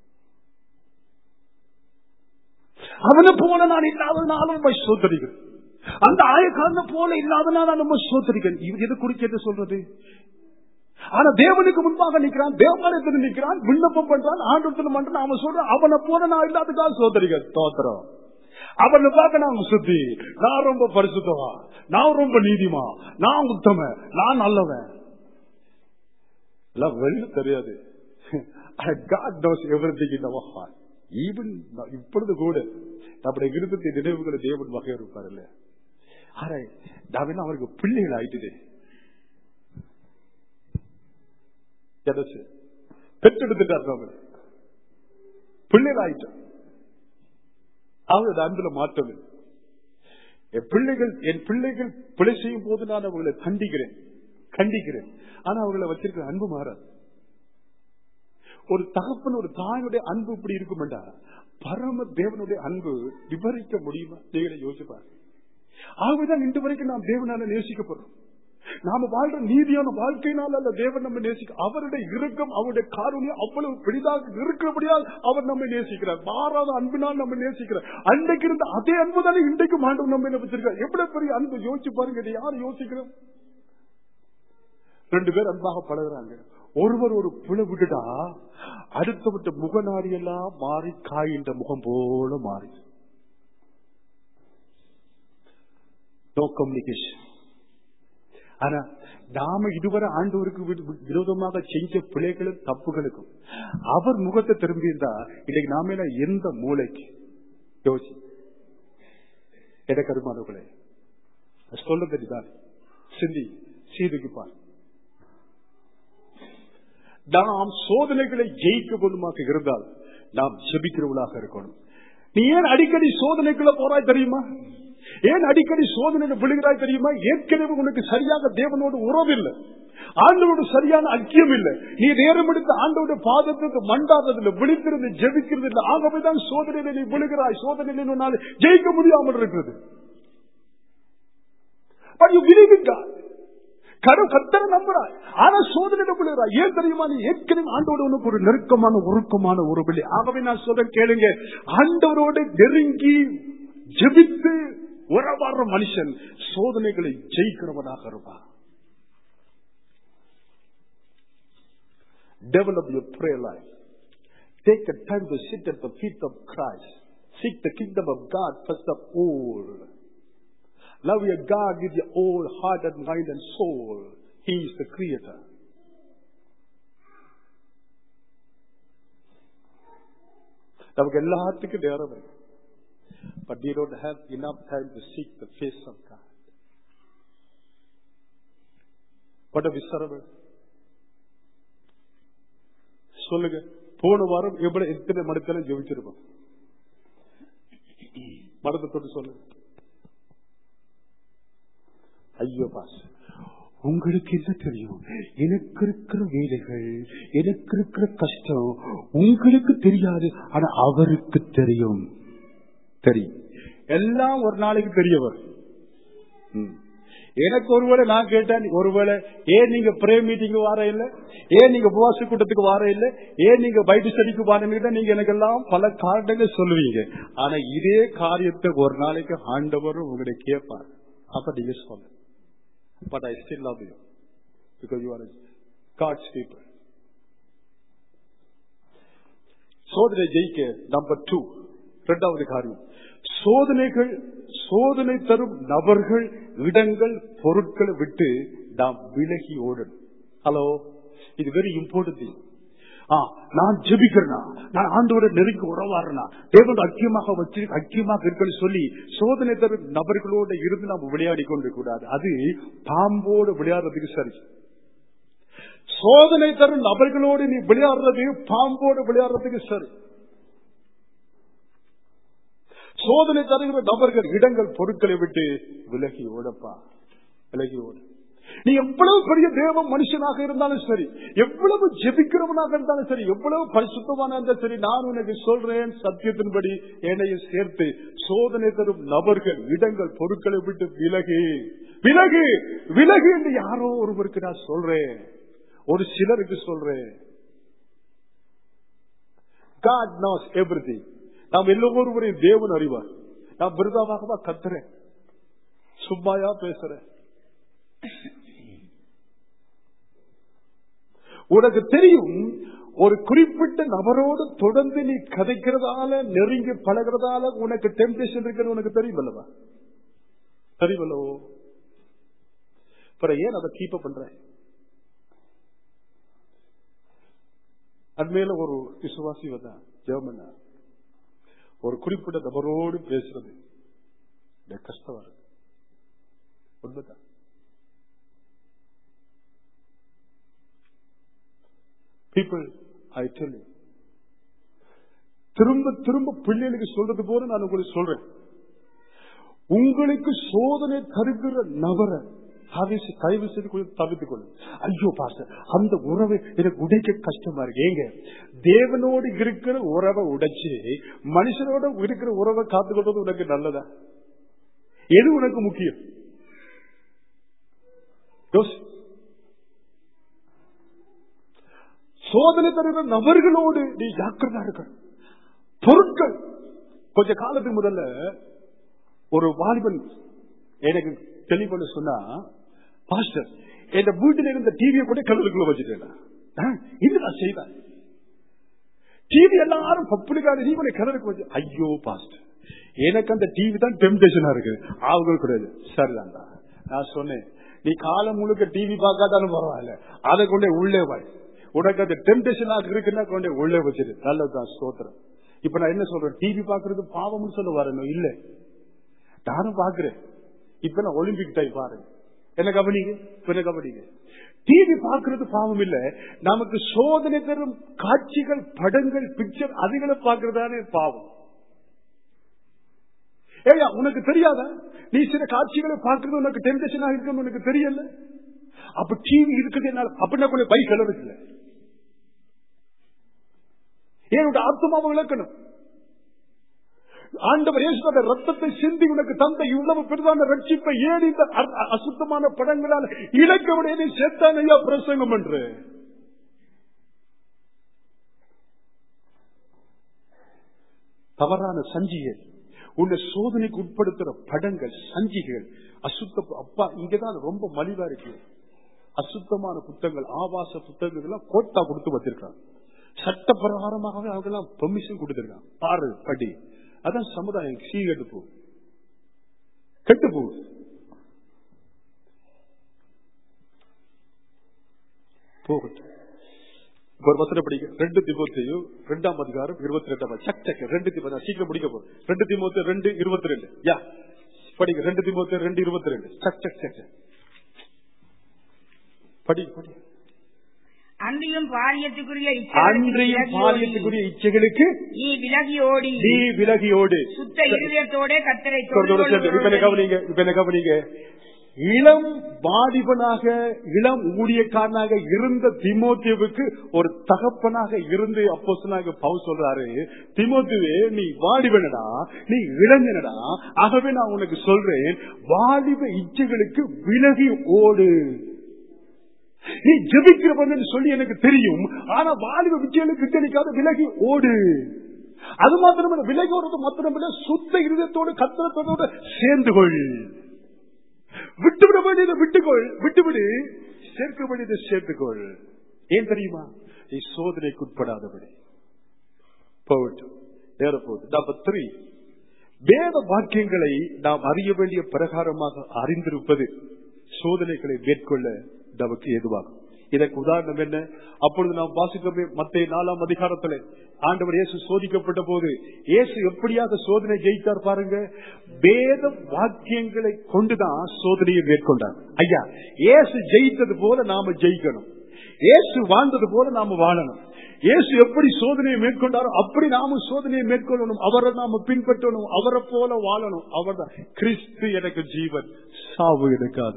அவனை போல நான் இல்லாதனாலும் உண்மை சோதரிகள் அந்த ஆயக்காரனை போல இல்லாதனால நம்ம சோதரிகள் இது எது குறித்து என்ன சொல்றது ஆனா தேவனுக்கு முன்பாக நிற்கிறான் தேவாலயத்தில் நிற்கிறான் விண்ணப்பம் பண்றான் ஆண்டத்தில் பண்றான் அவன் சொல்றான் அவனை போல நான் இல்லாததுக்காக சோதரிகள் தோத்திரம் அவனை பார்க்க நான் சுத்தி நான் ரொம்ப பரிசுத்தவா நான் ரொம்ப நீதிமா நான் உத்தம நான் நல்லவன் எல்லாம் வெளியில தெரியாது God knows everything in our heart. Even now, இப்பொழுது கூட நம்முடைய விருப்பத்தை நினைவுகளை தேவன் வகை இருப்பார் இல்ல ஆனா நாம் என்ன அவருக்கு பிள்ளைகள் ஆயிட்டுது எதாச்சு பெற்றெடுத்துட்டார் நம்ம பிள்ளைகள் ஆயிட்டோம் அவரது அன்புல மாற்றம் இல்லை. என் பிள்ளைகள் என் பிள்ளைகள் பிழை செய்யும் போது நான் அவர்களை கண்டிக்கிறேன் கண்டிக்கிறேன் ஆனா அவர்களை வச்சிருக்கிற அன்பு மாறாது ஒரு தகப்பன் ஒரு தாயுடைய அன்பு இப்படி இருக்குமெண்டா பரம தேவனுடைய அன்பு விவரிக்க முடியுமா நீங்களே யோசிப்பாரு ஆகவேதான் இன்று வரைக்கும் நாம் தேவனால நேசிக்கப்படுறோம் நாம வாழ்ற நீதியான வாழ்க்கையினால் அல்ல தேவன் நம்ம நேசிக்க அவருடைய இறுக்கம் அவருடைய காரணியம் அவ்வளவு பெரிதாக இருக்கிறபடியால் அவர் நம்ம நேசிக்கிறார் மாறாத அன்பினால் நம்ம நேசிக்கிறார் அன்றைக்கு இருந்த அதே அன்பு தானே இன்றைக்கும் ஆண்டவர் நம்ம என்ன வச்சிருக்கார் எவ்வளவு பெரிய அன்பு யோசிச்சு பாருங்க இதை யார் யோசிக்கிறோம் ரெண்டு பேர் அன்பாக பழகுறாங்க ஒருவர் ஒரு புல விட்டுட்டா அடுத்த விட்ட முகநாடி எல்லாம் மாறி காயின்ற முகம் போல மாறி நோ கம்யூனிகேஷன் ஆனா நாம இதுவரை ஆண்டவருக்கு வி- விரோதமாக செஞ்ச பிள்ளைகளும் தப்புகளுக்கும் அவர் முகத்தை திரும்பியிருந்தா இன்னைக்கு நாம எல்லாம் எந்த மூளைக்கு யோசி எட கருமானவர்களே சொல்ல தெரியுதான் சிந்தி சீதுக்கு பார் நாம் சோதனைகளை ஜெயிக்க கொள்ளுமாக இருந்தால் நாம் ஜெபிக்கிறவளாக இருக்கணும் நீ ஏன் அடிக்கடி சோதனைக்குள்ள போறாய் தெரியுமா ஏன் அடிக்கடி சோதனையில விழுகிறாய் தெரியுமா ஏற்கனவே உனக்கு சரியாக தேவனோடு உறவு இல்லை ஆண்டோடு சரியான ஐக்கியம் இல்லை நீ நேரம் எடுத்து ஆண்டோட பாதத்துக்கு மண்டாததில்லை விழித்திருந்து ஜெபிக்கிறது இல்லை ஆகவேதான் சோதனையில நீ விழுகிறாய் சோதனையில உன்னால் ஜெயிக்க முடியாமல் இருக்கிறது But you believe in God. கரு கத்தரை நம்புறாய் ஆனா சோதனை விழுகிறாய் ஏன் தெரியுமா நீ ஏற்கனவே ஆண்டோட உனக்கு ஒரு நெருக்கமான உருக்கமான ஒரு பிள்ளை ஆகவே நான் சொல்ல கேளுங்க ஆண்டவரோடு நெருங்கி ஜெபித்து உறவாடுற மனுஷன் சோதனைகளை ஜெயிக்கிறவனாக இருப்பான் Develop your prayer life. Take a time to sit at the feet of Christ. Seek the kingdom of God first of all. Love your God with your whole heart and mind and soul. He is the creator. நமக்கு எல்லாத்துக்கும் நேரம் இருக்கு but we don't have enough time to seek the face of God. What a விசரவன் சொல்லுங்க போன வாரம் எவ்வளவு எத்தனை மடத்துல ஜெபிச்சிருப்போம் மடத்தை தொட்டு சொல்லுங்க ஐயோ பாஸ் உங்களுக்கு என்ன தெரியும் எனக்கு இருக்கிற வேலைகள் எனக்கு இருக்கிற கஷ்டம் உங்களுக்கு தெரியாது ஆனா அவருக்கு தெரியும் தெரியும் எல்லாம் ஒரு நாளைக்கு தெரியவர் ம். எனக்கு ஒருவேளை நான் கேட்டேன் ஒருவேளை ஏன் நீங்க பிரே மீட்டிங் வார இல்ல ஏன் நீங்க உபவாச கூட்டத்துக்கு வார இல்ல ஏன் நீங்க பைபிள் ஸ்டடிக்கு வாரீங்க நீங்க எனக்கு எல்லாம் பல காரணங்கள் சொல்லுவீங்க ஆனா இதே காரியத்தை ஒரு நாளைக்கு ஆண்டவரும் உங்களை கேட்பார் அப்ப நீங்க சொல்ல but I still love you because you are God's people சோதனை ஜெயிக்க நம்பர் டூ இரண்டாவது காரியம் சோதனைகள் சோதனை தரும் நபர்கள் இடங்கள் பொருட்களை விட்டு நாம் விலகி ஓடணும் ஹலோ இது வெரி இம்பார்ட்டன்ட் ஆ நான் ஜெபிக்கிறேனா நான் ஆண்டோட நெருங்கி உறவாடுறேனா தேவன் ஐக்கியமாக வச்சு ஐக்கியமாக இருக்கன்னு சொல்லி சோதனை தரும் நபர்களோட இருந்து நாம் விளையாடி கொண்டு கூடாது அது பாம்போடு விளையாடுறதுக்கு சரி சோதனை தரும் நபர்களோடு நீ விளையாடுறது பாம்போடு விளையாடுறதுக்கு சரி சோதனை தருகிற நபர்கள் இடங்கள் பொருட்களை விட்டு விலகி ஓடப்பா விலகி ஓடு நீ எவ்வளவு பெரிய தேவ மனுஷனாக இருந்தாலும் சரி எவ்வளவு ஜெபிக்கிறவனாக இருந்தாலும் சரி எவ்வளவு பரிசுத்தமான இருந்தாலும் சரி நான் உனக்கு சொல்றேன் சத்தியத்தின்படி என்னையும் சேர்த்து சோதனை தரும் நபர்கள் இடங்கள் பொருட்களை விட்டு விலகு விலகு விலகு என்று யாரோ ஒருவருக்கு நான் சொல்றேன் ஒரு சிலருக்கு சொல்றேன் God knows everything. நாம் எல்லோருவரையும் தேவன் அறிவார் நான் விருதாவாகவா கத்துறேன் சும்மாயா பேசுறேன் உனக்கு தெரியும் ஒரு குறிப்பிட்ட நபரோடு தொடர்ந்து நீ கதைக்கிறதால நெருங்கி பழகிறதால உனக்கு டெம்டேஷன் இருக்குன்னு உனக்கு தெரியும் அல்லவா தெரியுமல்லவோ அப்புறம் ஏன் அதை கீப் பண்ற அண்மையில ஒரு விசுவாசி வந்தான் ஜெர்மனா ஒரு குறிப்பிட்ட நபரோடு பேசுறது எனக்கு கஷ்டமா இருக்கு உண்மைதான் பீப்புள் ஐ டெல் யூ திரும்ப திரும்ப பிள்ளைகளுக்கு சொல்றது போல நான் உங்களுக்கு சொல்றேன் உங்களுக்கு சோதனை தருகிற நபரை தவிசு- தயவு செய்து கொஞ்சம் தவித்துக் கொள்ளும் ஐயோ பாஸ்டர் அந்த உறவை எனக்கு உடைக்க கஷ்டமா இருக்கு ஏங்க தேவனோடு இருக்கிற உறவை உடைச்சு மனுஷனோட இருக்கிற உறவை காத்துக்கொள்வது உனக்கு நல்லதா எது உனக்கு முக்கியம் யோசி. சோதனை தருகிற நபர்களோடு நீ ஜாக்கிரதா இருக்க பொருட்கள் கொஞ்ச காலத்துக்கு முதல்ல ஒரு வாலிபன் எனக்கு தெளிவுன்னு சொன்னா பாஸ்டர் என் வீட்டில் இருந்த டிவியை கூட கடலுக்குள்ள வச்சுட்டேன் இது நான் செய்வேன் டிவி எல்லாரும் பப்புனுக்கான டிவி கடலுக்கு வச்சு ஐயோ பாஸ்டர் எனக்கு அந்த டிவி தான் டெம்டேஷனா இருக்கு அவங்க கூடாது சரிதான்டா நான் சொன்னேன் நீ காலம் முழுக்க டிவி பார்க்காதாலும் பரவாயில்ல அதை கொண்டே உள்ளே வாய் உனக்கு அந்த டெம்டேஷனாக இருக்குன்னா கொண்டே உள்ளே வச்சிரு நல்லதுதான் ஸ்தோத்திரம் இப்ப நான் என்ன சொல்றேன் டிவி பாக்குறது பாவம்னு சொல்ல வரணும் இல்ல நானும் பாக்குறேன் இப்ப நான் ஒலிம்பிக் டைம் பாருங்க என்ன கவனிங்க இப்ப என்ன கவனிங்க டிவி பார்க்கிறது பாவம் இல்ல நமக்கு சோதனை தரும் காட்சிகள் படங்கள் பிக்சர் அதுகளை பார்க்கறதானே பாவம் ஏயா உனக்கு தெரியாதா நீ சில காட்சிகளை பார்க்கறது உனக்கு டெம்டேஷனா இருக்குன்னு உனக்கு தெரியல அப்ப டிவி இருக்குது என்னால அப்படின்னா கூட பை செலவுல என்னோட ஆத்மாவை விளக்கணும் ஆண்டவர் இயேசுவோட ரத்தத்தை சிந்தி உனக்கு தந்த இவ்வளவு பெரிதான ரட்சிப்பை ஏன் இந்த அ- அசுத்தமான படங்களால் இலக்கவிட நீ சேர்த்தான் ஐயா பிரசங்கம் என்று தவறான சஞ்சிகள் உன்னை சோதனைக்கு உட்படுத்துற படங்கள் சஞ்சிகள் அசுத்த அப்பா இங்கதான் ரொம்ப மலிவா இருக்கு அசுத்தமான புத்தகங்கள் ஆபாச புத்தகங்கள் எல்லாம் கோட்டா கொடுத்து வச்சிருக்காங்க சட்டப்பிரகாரமாகவே அவங்க எல்லாம் பெர்மிஷன் கொடுத்திருக்காங்க பாரு படி அதான் சமுதாயம் சீகட்டு போ கெட்டு போகுது போகட்டும் இப்ப ஒரு வசனம் படிக்க ரெண்டு திமுத்தையும் ரெண்டாம் அதிகாரம் இருபத்தி ரெண்டாம் சக் சக் ரெண்டு திமுக சீக்கிரம் முடிக்க போறோம் ரெண்டு திமுக ரெண்டு இருபத்தி ரெண்டு யா படிங்க ரெண்டு திமுக ரெண்டு இருபத்தி ரெண்டு சக் சக் சக் படி படி அன்றியும் பாலியத்துக்குரிய அன்றையும் பாலியத்துக்குரிய இச்சைகளுக்கு நீ விலகி ஓடி நீ விலகியோடு சுத்த இருதயத்தோட கத்தரை தொடர்ந்து சேர்ந்து. இப்ப என்ன கவனிங்க இப்ப என்ன கவனிங்க இளம் வாலிபனாக இளம் ஊழியக்காரனாக இருந்த திமோத்தியுவுக்கு ஒரு தகப்பனாக இருந்து அப்போஸ்தலனாக பவுல் சொல்றாரு திமோத்தியுவே நீ வாலிபனடா நீ இளைஞனடா ஆகவே நான் உனக்கு சொல்றேன் வாலிப இச்சைகளுக்கு விலகி ஓடு நீ ஜெபிக்கிறவன் சொல்லி எனக்கு தெரியும் ஆனா வாலிப விஜயனுக்கு கிட்டணிக்காத விலகி ஓடு அது மாத்திரமல்ல விலகி ஓடுறது மாத்திரமல்ல சுத்த இருதயத்தோடு கத்திரத்தோடு சேர்ந்து கொள் விட்டுவிட வேண்டியதை விட்டுக்கொள் விட்டுவிடு சேர்க்க வேண்டியதை சேர்த்துக்கொள் ஏன் தெரியுமா நீ சோதனைக்கு உட்படாதபடி போகட்டும் நேர போகுது நம்பர் த்ரீ வேத வாக்கியங்களை நாம் அறிய வேண்டிய பிரகாரமாக அறிந்திருப்பது சோதனைகளை மேற்கொள்ள நமக்கு ஏதுவாகும் இதற்கு உதாரணம் என்ன அப்பொழுது நாம் வாசிக்கவே மத்திய நாலாம் அதிகாரத்தில் ஆண்டவர் இயேசு சோதிக்கப்பட்ட போது இயேசு எப்படியாக சோதனை ஜெயித்தார் பாருங்க வேத வாக்கியங்களை கொண்டுதான் சோதனையை மேற்கொண்டார் ஐயா இயேசு ஜெயித்தது போல நாம ஜெயிக்கணும் இயேசு வாழ்ந்தது போல நாம வாழணும் இயேசு எப்படி சோதனையை மேற்கொண்டாரோ அப்படி நாம சோதனையை மேற்கொள்ளணும் அவரை நாம பின்பற்றணும் அவரை போல வாழணும் அவர்தான் கிறிஸ்து எனக்கு ஜீவன் சாவு எனக்காத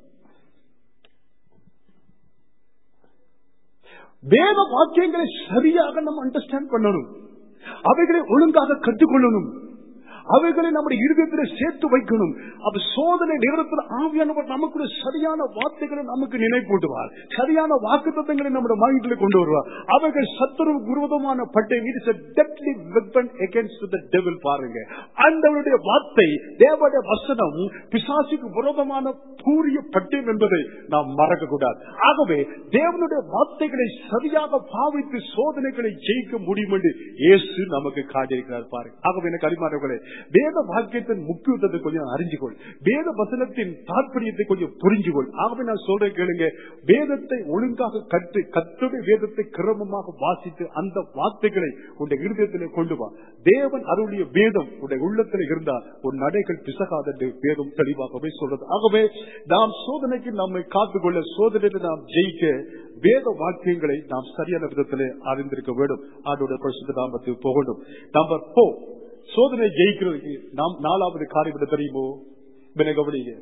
வேத வாக்கியங்களை சரியாக நம்ம அண்டர்ஸ்டாண்ட் பண்ணணும் அவைகளை ஒழுங்காக கற்றுக்கொள்ளணும் அவைகளை நம்முடைய இருதயத்தில் சேர்த்து வைக்கணும் அப்ப சோதனை நேரத்தில் ஆவியானவர் நமக்கு சரியான வார்த்தைகளை நமக்கு நினைப்பூட்டுவார் சரியான வாக்கு தத்தங்களை நம்முடைய மைண்ட்ல கொண்டு வருவார் அவைகள் சத்துரு விரோதமான பட்டை மீது deadly weapon against the devil பாருங்க ஆண்டவருடைய வார்த்தை தேவனுடைய வசனம் பிசாசுக்கு விரோதமான கூறிய பட்டயம் என்பதை நாம் மறக்க கூடாது ஆகவே தேவனுடைய வார்த்தைகளை சரியாக பாவித்து சோதனைகளை ஜெயிக்க முடியும் என்று இயேசு நமக்கு காட்டியிருக்கிறார் பாருங்க ஆகவே எனக்கு அறிமாறவர்களே வேத வாக்கியத்தின் முக்கியத்துவத்தை கொஞ்சம் அறிஞ்சுக்கொள் வேத வசனத்தின் தாற்பயத்தை கொஞ்சம் புரிஞ்சுக்கொள் ஆகவே நான் சொல்றேன் கேளுங்க வேதத்தை ஒழுங்காக கற்று கத்துடைய வேதத்தை கிரமமாக வாசித்து அந்த வார்த்தைகளை உடைய இருதயத்திலே கொண்டு வா தேவன் அருளிய வேதம் உடைய உள்ளத்தில் இருந்தால் உன் நடைகள் பிசகாத என்று வேதம் தெளிவாகவே சொல்றது ஆகவே நாம் சோதனைக்கு நம்மை காத்துக்கொள்ள சோதனையில் நாம் ஜெயிக்க வேத வாக்கியங்களை நாம் சரியான விதத்திலே அறிந்திருக்க வேண்டும் அதோட பரிசுத்த நாமத்துக்கு போகணும் நம்பர் போர் சோதனை ஜெயிக்கிறதுக்கு நாம் நாலாவது காரியம் என்ன தெரியுமோ இவனை கவனிங்க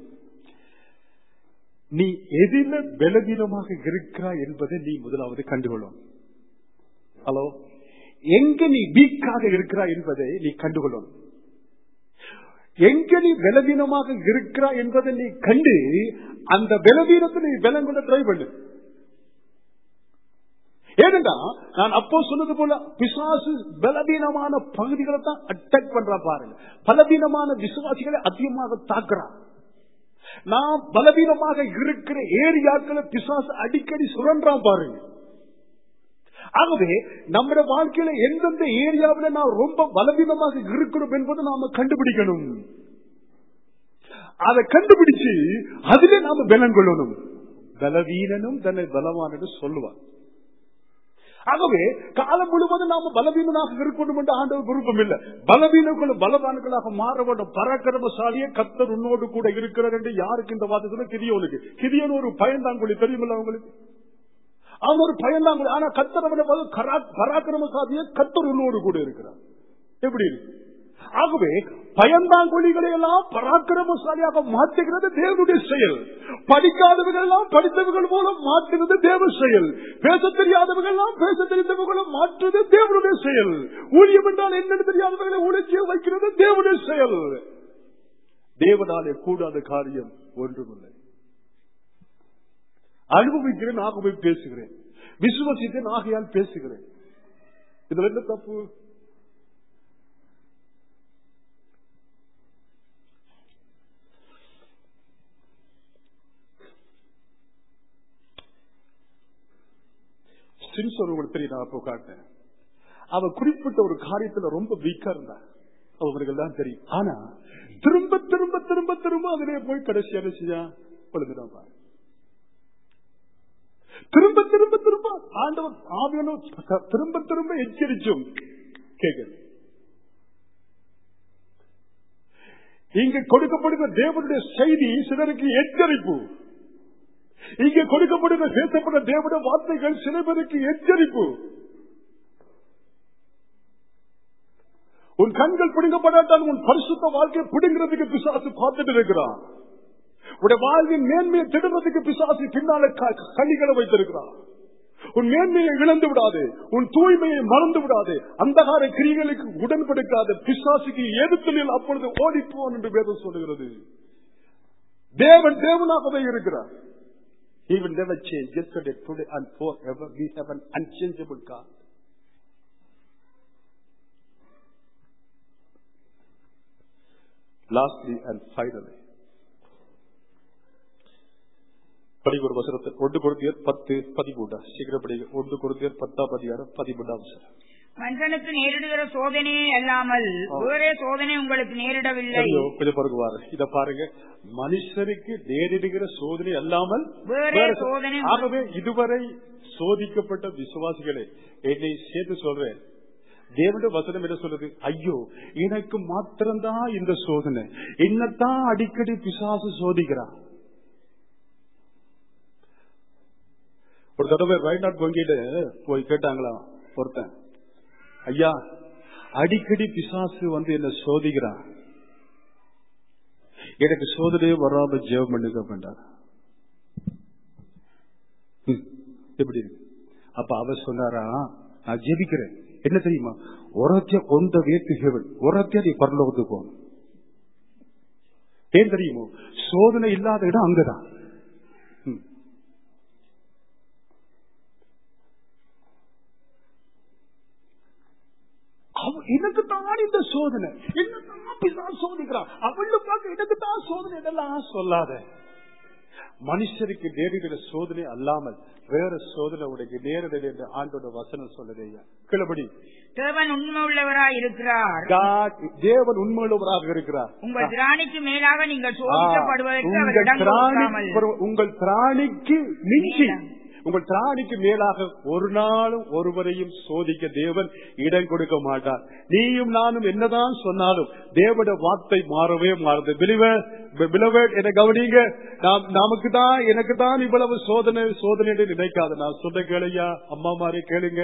நீ எதில பலவீனமாக இருக்கிறாய் என்பதை நீ முதலாவது கண்டுகொள்ளும் ஹலோ எங்க நீ வீக்காக இருக்கிறாய் என்பதை நீ கண்டுகொள்ளும் எங்க நீ பலவீனமாக இருக்கிறாய் என்பதை நீ கண்டு அந்த பலவீனத்தை நீ பலம் கொண்டு ட்ரை பண்ணு ஏனென்றா நான் அப்போ சொன்னது போல பிசாசு பலவீனமான பகுதிகளை தான் அட்டாக் பண்றான் பாருங்க பலவீனமான விசுவாசிகளை அதிகமாக தாக்குறான் நான் பலவீனமாக இருக்கிற ஏரியாக்களை பிசாசு அடிக்கடி சுரண்டான் பாருங்க ஆகவே நம்முடைய வாழ்க்கையில எந்தெந்த ஏரியாவில் நாம் ரொம்ப பலவீனமாக இருக்கிறோம் என்பதை நாம கண்டுபிடிக்கணும் அதை கண்டுபிடிச்சு அதிலே நாம பலம் கொள்ளணும் பலவீனனும் தன்னை பலவானு சொல்லுவான் ஆகவே காலம் முழுவதும் நாம பலவீனனாக இருக்கணும் என்று ஆண்டவர் விருப்பம் இல்லை பலவீனங்களும் பலவான்களாக மாற வேண்டும் பராக்கிரமசாலியே கத்தர் உன்னோடு கூட இருக்கிறார் என்று யாருக்கு இந்த வார்த்தை கிதியோனுக்கு கிதியோன் ஒரு பயந்தாங்குழி தெரியுமில்ல அவங்களுக்கு அவன் ஒரு பயந்தாங்குழி ஆனா கத்தர் அவனை பராக்கிரமசாலியே கத்தர் உன்னோடு கூட இருக்கிறார் எப்படி இருக்கு ஆகவே பயந்தாங்கொழிகளை எல்லாம் பராக்கிரமசாலியாக மாற்றுகிறது தேவனுடைய செயல் படிக்காதவர்கள் எல்லாம் படித்தவர்கள் மூலம் மாற்றுவது தேவ செயல் பேச தெரியாதவர்கள் எல்லாம் பேச தெரிந்தவர்களும் மாற்றுவது தேவனுடைய செயல் ஊழியம் என்றால் என்னென்னு தெரியாதவர்களை ஊழிய வைக்கிறது தேவனுடைய செயல் தேவனாலே கூடாத காரியம் ஒன்றுமில்லை அனுபவிக்கிறேன் ஆகவே பேசுகிறேன் விசுவசித்தேன் ஆகையால் பேசுகிறேன் இதுல என்ன தப்பு சிம்சன் உங்களுக்கு தெரியும் நான் அப்போ காட்டேன் அவன் குறிப்பிட்ட ஒரு காரியத்துல ரொம்ப வீக்கா இருந்தான் அவங்களுக்கு தான் தெரியும் ஆனா திரும்ப திரும்ப திரும்ப திரும்ப அதிலே போய் கடைசி என்ன செஞ்சா விழுந்துட்டான் பாரு. திரும்ப திரும்ப திரும்ப ஆண்டவர் ஆவியனும் திரும்ப திரும்ப எச்சரிச்சும் கேட்குது இங்க கொடுக்கப்படுகிற தேவனுடைய செய்தி சிலருக்கு எச்சரிப்பு இங்க கொடுக்கப்படுகிற பேசப்படுற தேவனுடைய வார்த்தைகள் சில பேருக்கு எச்சரிப்பு உன் கண்கள் பிடுங்கப்படாட்டால் உன் பரிசுத்த வாழ்க்கையை பிடுங்கிறதுக்கு பிசாசு பார்த்துட்டு இருக்கிறான் உடைய வாழ்வின் மேன்மையை திடுறதுக்கு பிசாசு பின்னால க- கனிகளை வைத்திருக்கிறான் உன் மேன்மையை இழந்து விடாது உன் தூய்மையை மறந்து விடாது அந்தகார கிரிகளுக்கு உடன்படுக்காத பிசாசுக்கு எதிர்த்து அப்பொழுது ஓடிப்போன் என்று வேதம் சொல்லுகிறது தேவன் தேவனாகவே இருக்கிறார் He will never change yesterday, today and forever. We have an unchangeable God. Lastly and finally, படிக்க ஒரு வசனத்தை ஒன்று கொடுத்தியர் பத்து பதிமூன்றா சீக்கிரம் படிக்க ஒன்று கொடுத்தியர் பத்தாம் அதிகாரம் பதிமூன்றாம் வசனம் மனுஷனுக்கு நேரிடுகிற சோதனையே அல்லாமல் வேறே சோதனை உங்களுக்கு நேரிடவில்லை ஐயோ, கொஞ்சம் பாருங்க பாருங்க இத பாருங்க மனுஷருக்கு நேரிடுகிற சோதனை அல்லாமல் வேறே வேற சோ- சோதனை ஆகவே இதுவரை சோதிக்கப்பட்ட விசுவாசிகளே என்னை சேர்த்து சொல்றேன் தேவனுடைய வசனம் என்ன சொல்லுது ஐயோ எனக்கு மாத்திரம்தான் இந்த சோதனை என்னத்தான் அடிக்கடி பிசாசு சோதிக்கிறான் ஒரு தடவை வயநாட் வங்கியில போய் கேட்டாங்களாம் ஒருத்தன் ஐயா அடிக்கடி பிசாசு வந்து என்ன சோதிக்கிறான் எனக்கு சோதனையே வராம ஜெபம் பண்ணுங்க வேண்டாம் எப்படி இருக்கு அப்ப அவர் சொன்னாரா நான் ஜெபிக்கிறேன் என்ன தெரியுமா ஒரத்திய கொண்ட வேத்து ஹெவன் ஒரத்திய நீ பரலோகத்துக்கு போகணும் ஏன் தெரியுமோ சோதனை இல்லாத இடம் அங்கதான் ம். அவ- எனக்கு தான் இந்த சோதனை என்ன தான் சோதிக்கிறான் அவளு பார்க்க எனக்கு தான் சோதனை இதெல்லாம் சொல்லாத மனுஷருக்கு நேரிடுகிற சோதனை அல்லாமல் வேற சோதனை உனக்கு நேரிடல் என்று ஆண்டோட வசனம் சொல்லுதையா கிளபடி தேவன் உண்மை உள்ளவராய் இருக்கிறார் God, தேவன் உண்மையுள்ளவராக இருக்கிறார் உங்கள் திராணிக்கு மேலாக நீங்கள் ஆ, சோதிக்கப்படுவதற்கு அவர் உங்கள் இடம் கொடுக்காமல் திராணி- உங்கள் திராணிக்கு மிஞ்சி மேலாக. உங்கள் திராணிக்கு மேலாக ஒரு நாளும் ஒருவரையும் சோதிக்க தேவன் இடம் கொடுக்க மாட்டார் நீயும் நானும் என்னதான் சொன்னாலும் தேவட வார்த்தை மாறவே மாறுது பிலவேட் என கவனிங்க நாம் நமக்கு தான் எனக்கு தான் இவ்வளவு சோதனை சோதனை என்று நினைக்காத நான் சொல்ற கேளையா அம்மா மாதிரி கேளுங்க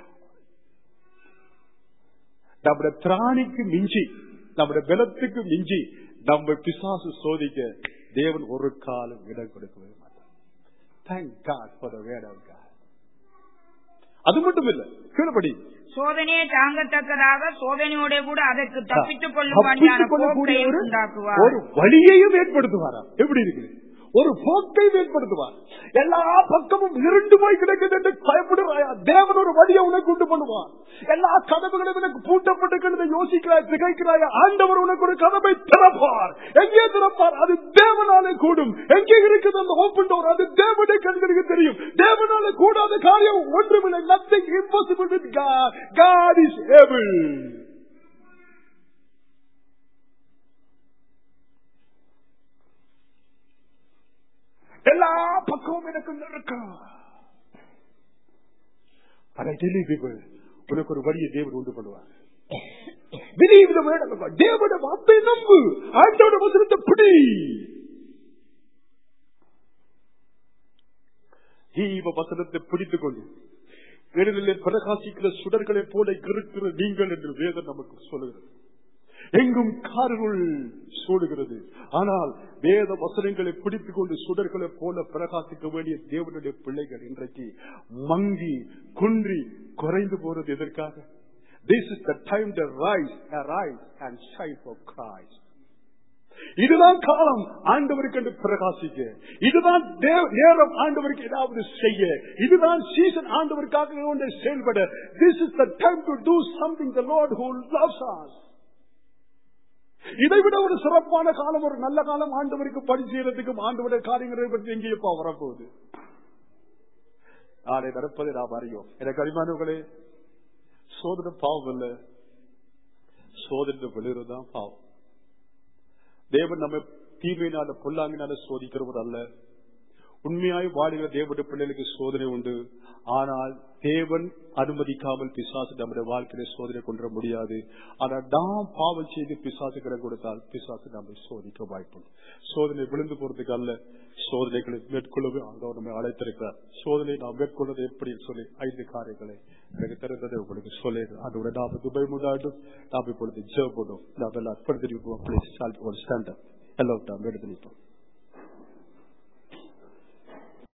நம்முடைய திராணிக்கு மிஞ்சி நம்முடைய பலத்துக்கு மிஞ்சி நம்ம பிசாசு சோதிக்க தேவன் ஒரு காலம் இடம் கொடுக்கவே மாட்டார் thank God for the word of God அது மட்டும் இல்ல கீழ்படி சோதனையை தாங்கத்தக்கதாக சோதனையோட கூட அதற்கு தப்பித்துக் கொள்ளும் தப்பித்துக் கொள்ளக்கூடிய போக்கையை ஒரு- உண்டாக்குவார் ஒரு வழியையும் ஏற்படுத்துவாரா எப்படி இருக்குது ஒரு போக்கையும் ஏற்படுத்துவார் எல்லா பக்கமும் இருண்டு போய் கிடக்குது என்று பயப்படுறாயா தேவன் ஒரு வழியை உனக்கு உண்டு பண்ணுவார் எல்லா கதவுகளும் எனக்கு பூட்டப்பட்டிருக்கிறது யோசிக்கிறாய் திகைக்கிறாயா ஆண்டவர் உனக்கு ஒரு கதவை திறப்பார் எங்கே திறப்பார் அது தேவனாலே கூடும் எங்கே இருக்குது அந்த ஓப்பன் டோர் அது தேவனுடைய கண்களுக்கு தெரியும் தேவனாலே கூடாத காரியம் ஒன்றுமில்லை nothing impossible with God God is able எல்லா பக்கமும் எனக்கு நெருக்கம் அதை டெல்லி பீப்புள் உனக்கு ஒரு வழியை தேவன் உண்டு பண்ணுவார் Believe the word of God. தேவனுடைய வார்த்தை நம்பு ஆண்டோட வசனத்தை பிடி ஜீவ வசனத்தை பிடித்துக் கொண்டு இடங்களில் பிரகாசிக்கிற சுடர்களை போல இருக்கிற நீங்கள் என்று வேதம் நமக்கு சொல்லுகிறது எங்கும் கார்கள் சூடுகிறது ஆனால் வேத வசனங்களை பிடித்துக் கொண்டு சுடர்களை போல பிரகாசிக்க வேண்டிய தேவனுடைய பிள்ளைகள் இன்றைக்கு மங்கி குன்றி குறைந்து போறது எதற்காக this is the time to rise rise and shine for Christ இதுதான் காலம் ஆண்டவருக்கு என்று பிரகாசிக்க இதுதான் தேவ- நேரம் ஆண்டவருக்கு ஏதாவது செய்ய இதுதான் சீசன் ஆண்டவருக்காக ஒன்றை செயல்பட this is the time to do something the Lord who loves us இதை விட ஒரு சிறப்பான காலம் ஒரு நல்ல காலம் ஆண்டவருக்கு பணி செய்யறதுக்கும் ஆண்டவருடைய காரியங்களை பற்றி எங்கேயப்பா வரப்போகுது நாளை நடப்பதை நாம் அறியோம் எனக்கு அரிமானவர்களே சோதனை பாவம் இல்ல சோதனை வெளியிறதுதான் பாவம் தேவன் நம்ம தீமையினால பொல்லாங்கினால சோதிக்கிறவர் அல்ல உண்மையாய் வாழுகிற தேவனுடைய பிள்ளைகளுக்கு சோதனை உண்டு ஆனால் தேவன் அனுமதிக்காமல் பிசாசு நம்முடைய வாழ்க்கையில சோதனை கொண்டு முடியாது ஆனால் நாம் பாவம் செய்து பிசாசு கிட கொடுத்தால் பிசாசு நம்மை சோதிக்க வாய்ப்பு சோதனை விழுந்து போறதுக்கு அல்ல சோதனைகளை மேற்கொள்ளவே ஆண்டவர் நம்மை அழைத்திருக்கிறார் சோதனை நாம் மேற்கொள்வது எப்படி சொல்லி ஐந்து காரியங்களை எனக்கு தெரிந்ததை உங்களுக்கு சொல்லிடு அதோட நாம் துபை முதாண்டும் நாம் இப்பொழுது ஜெபடும் நாம் எல்லாம் அர்ப்பணித்திருப்போம் ஸ்டாண்ட் எல்லா எடுத்து நிற்போம்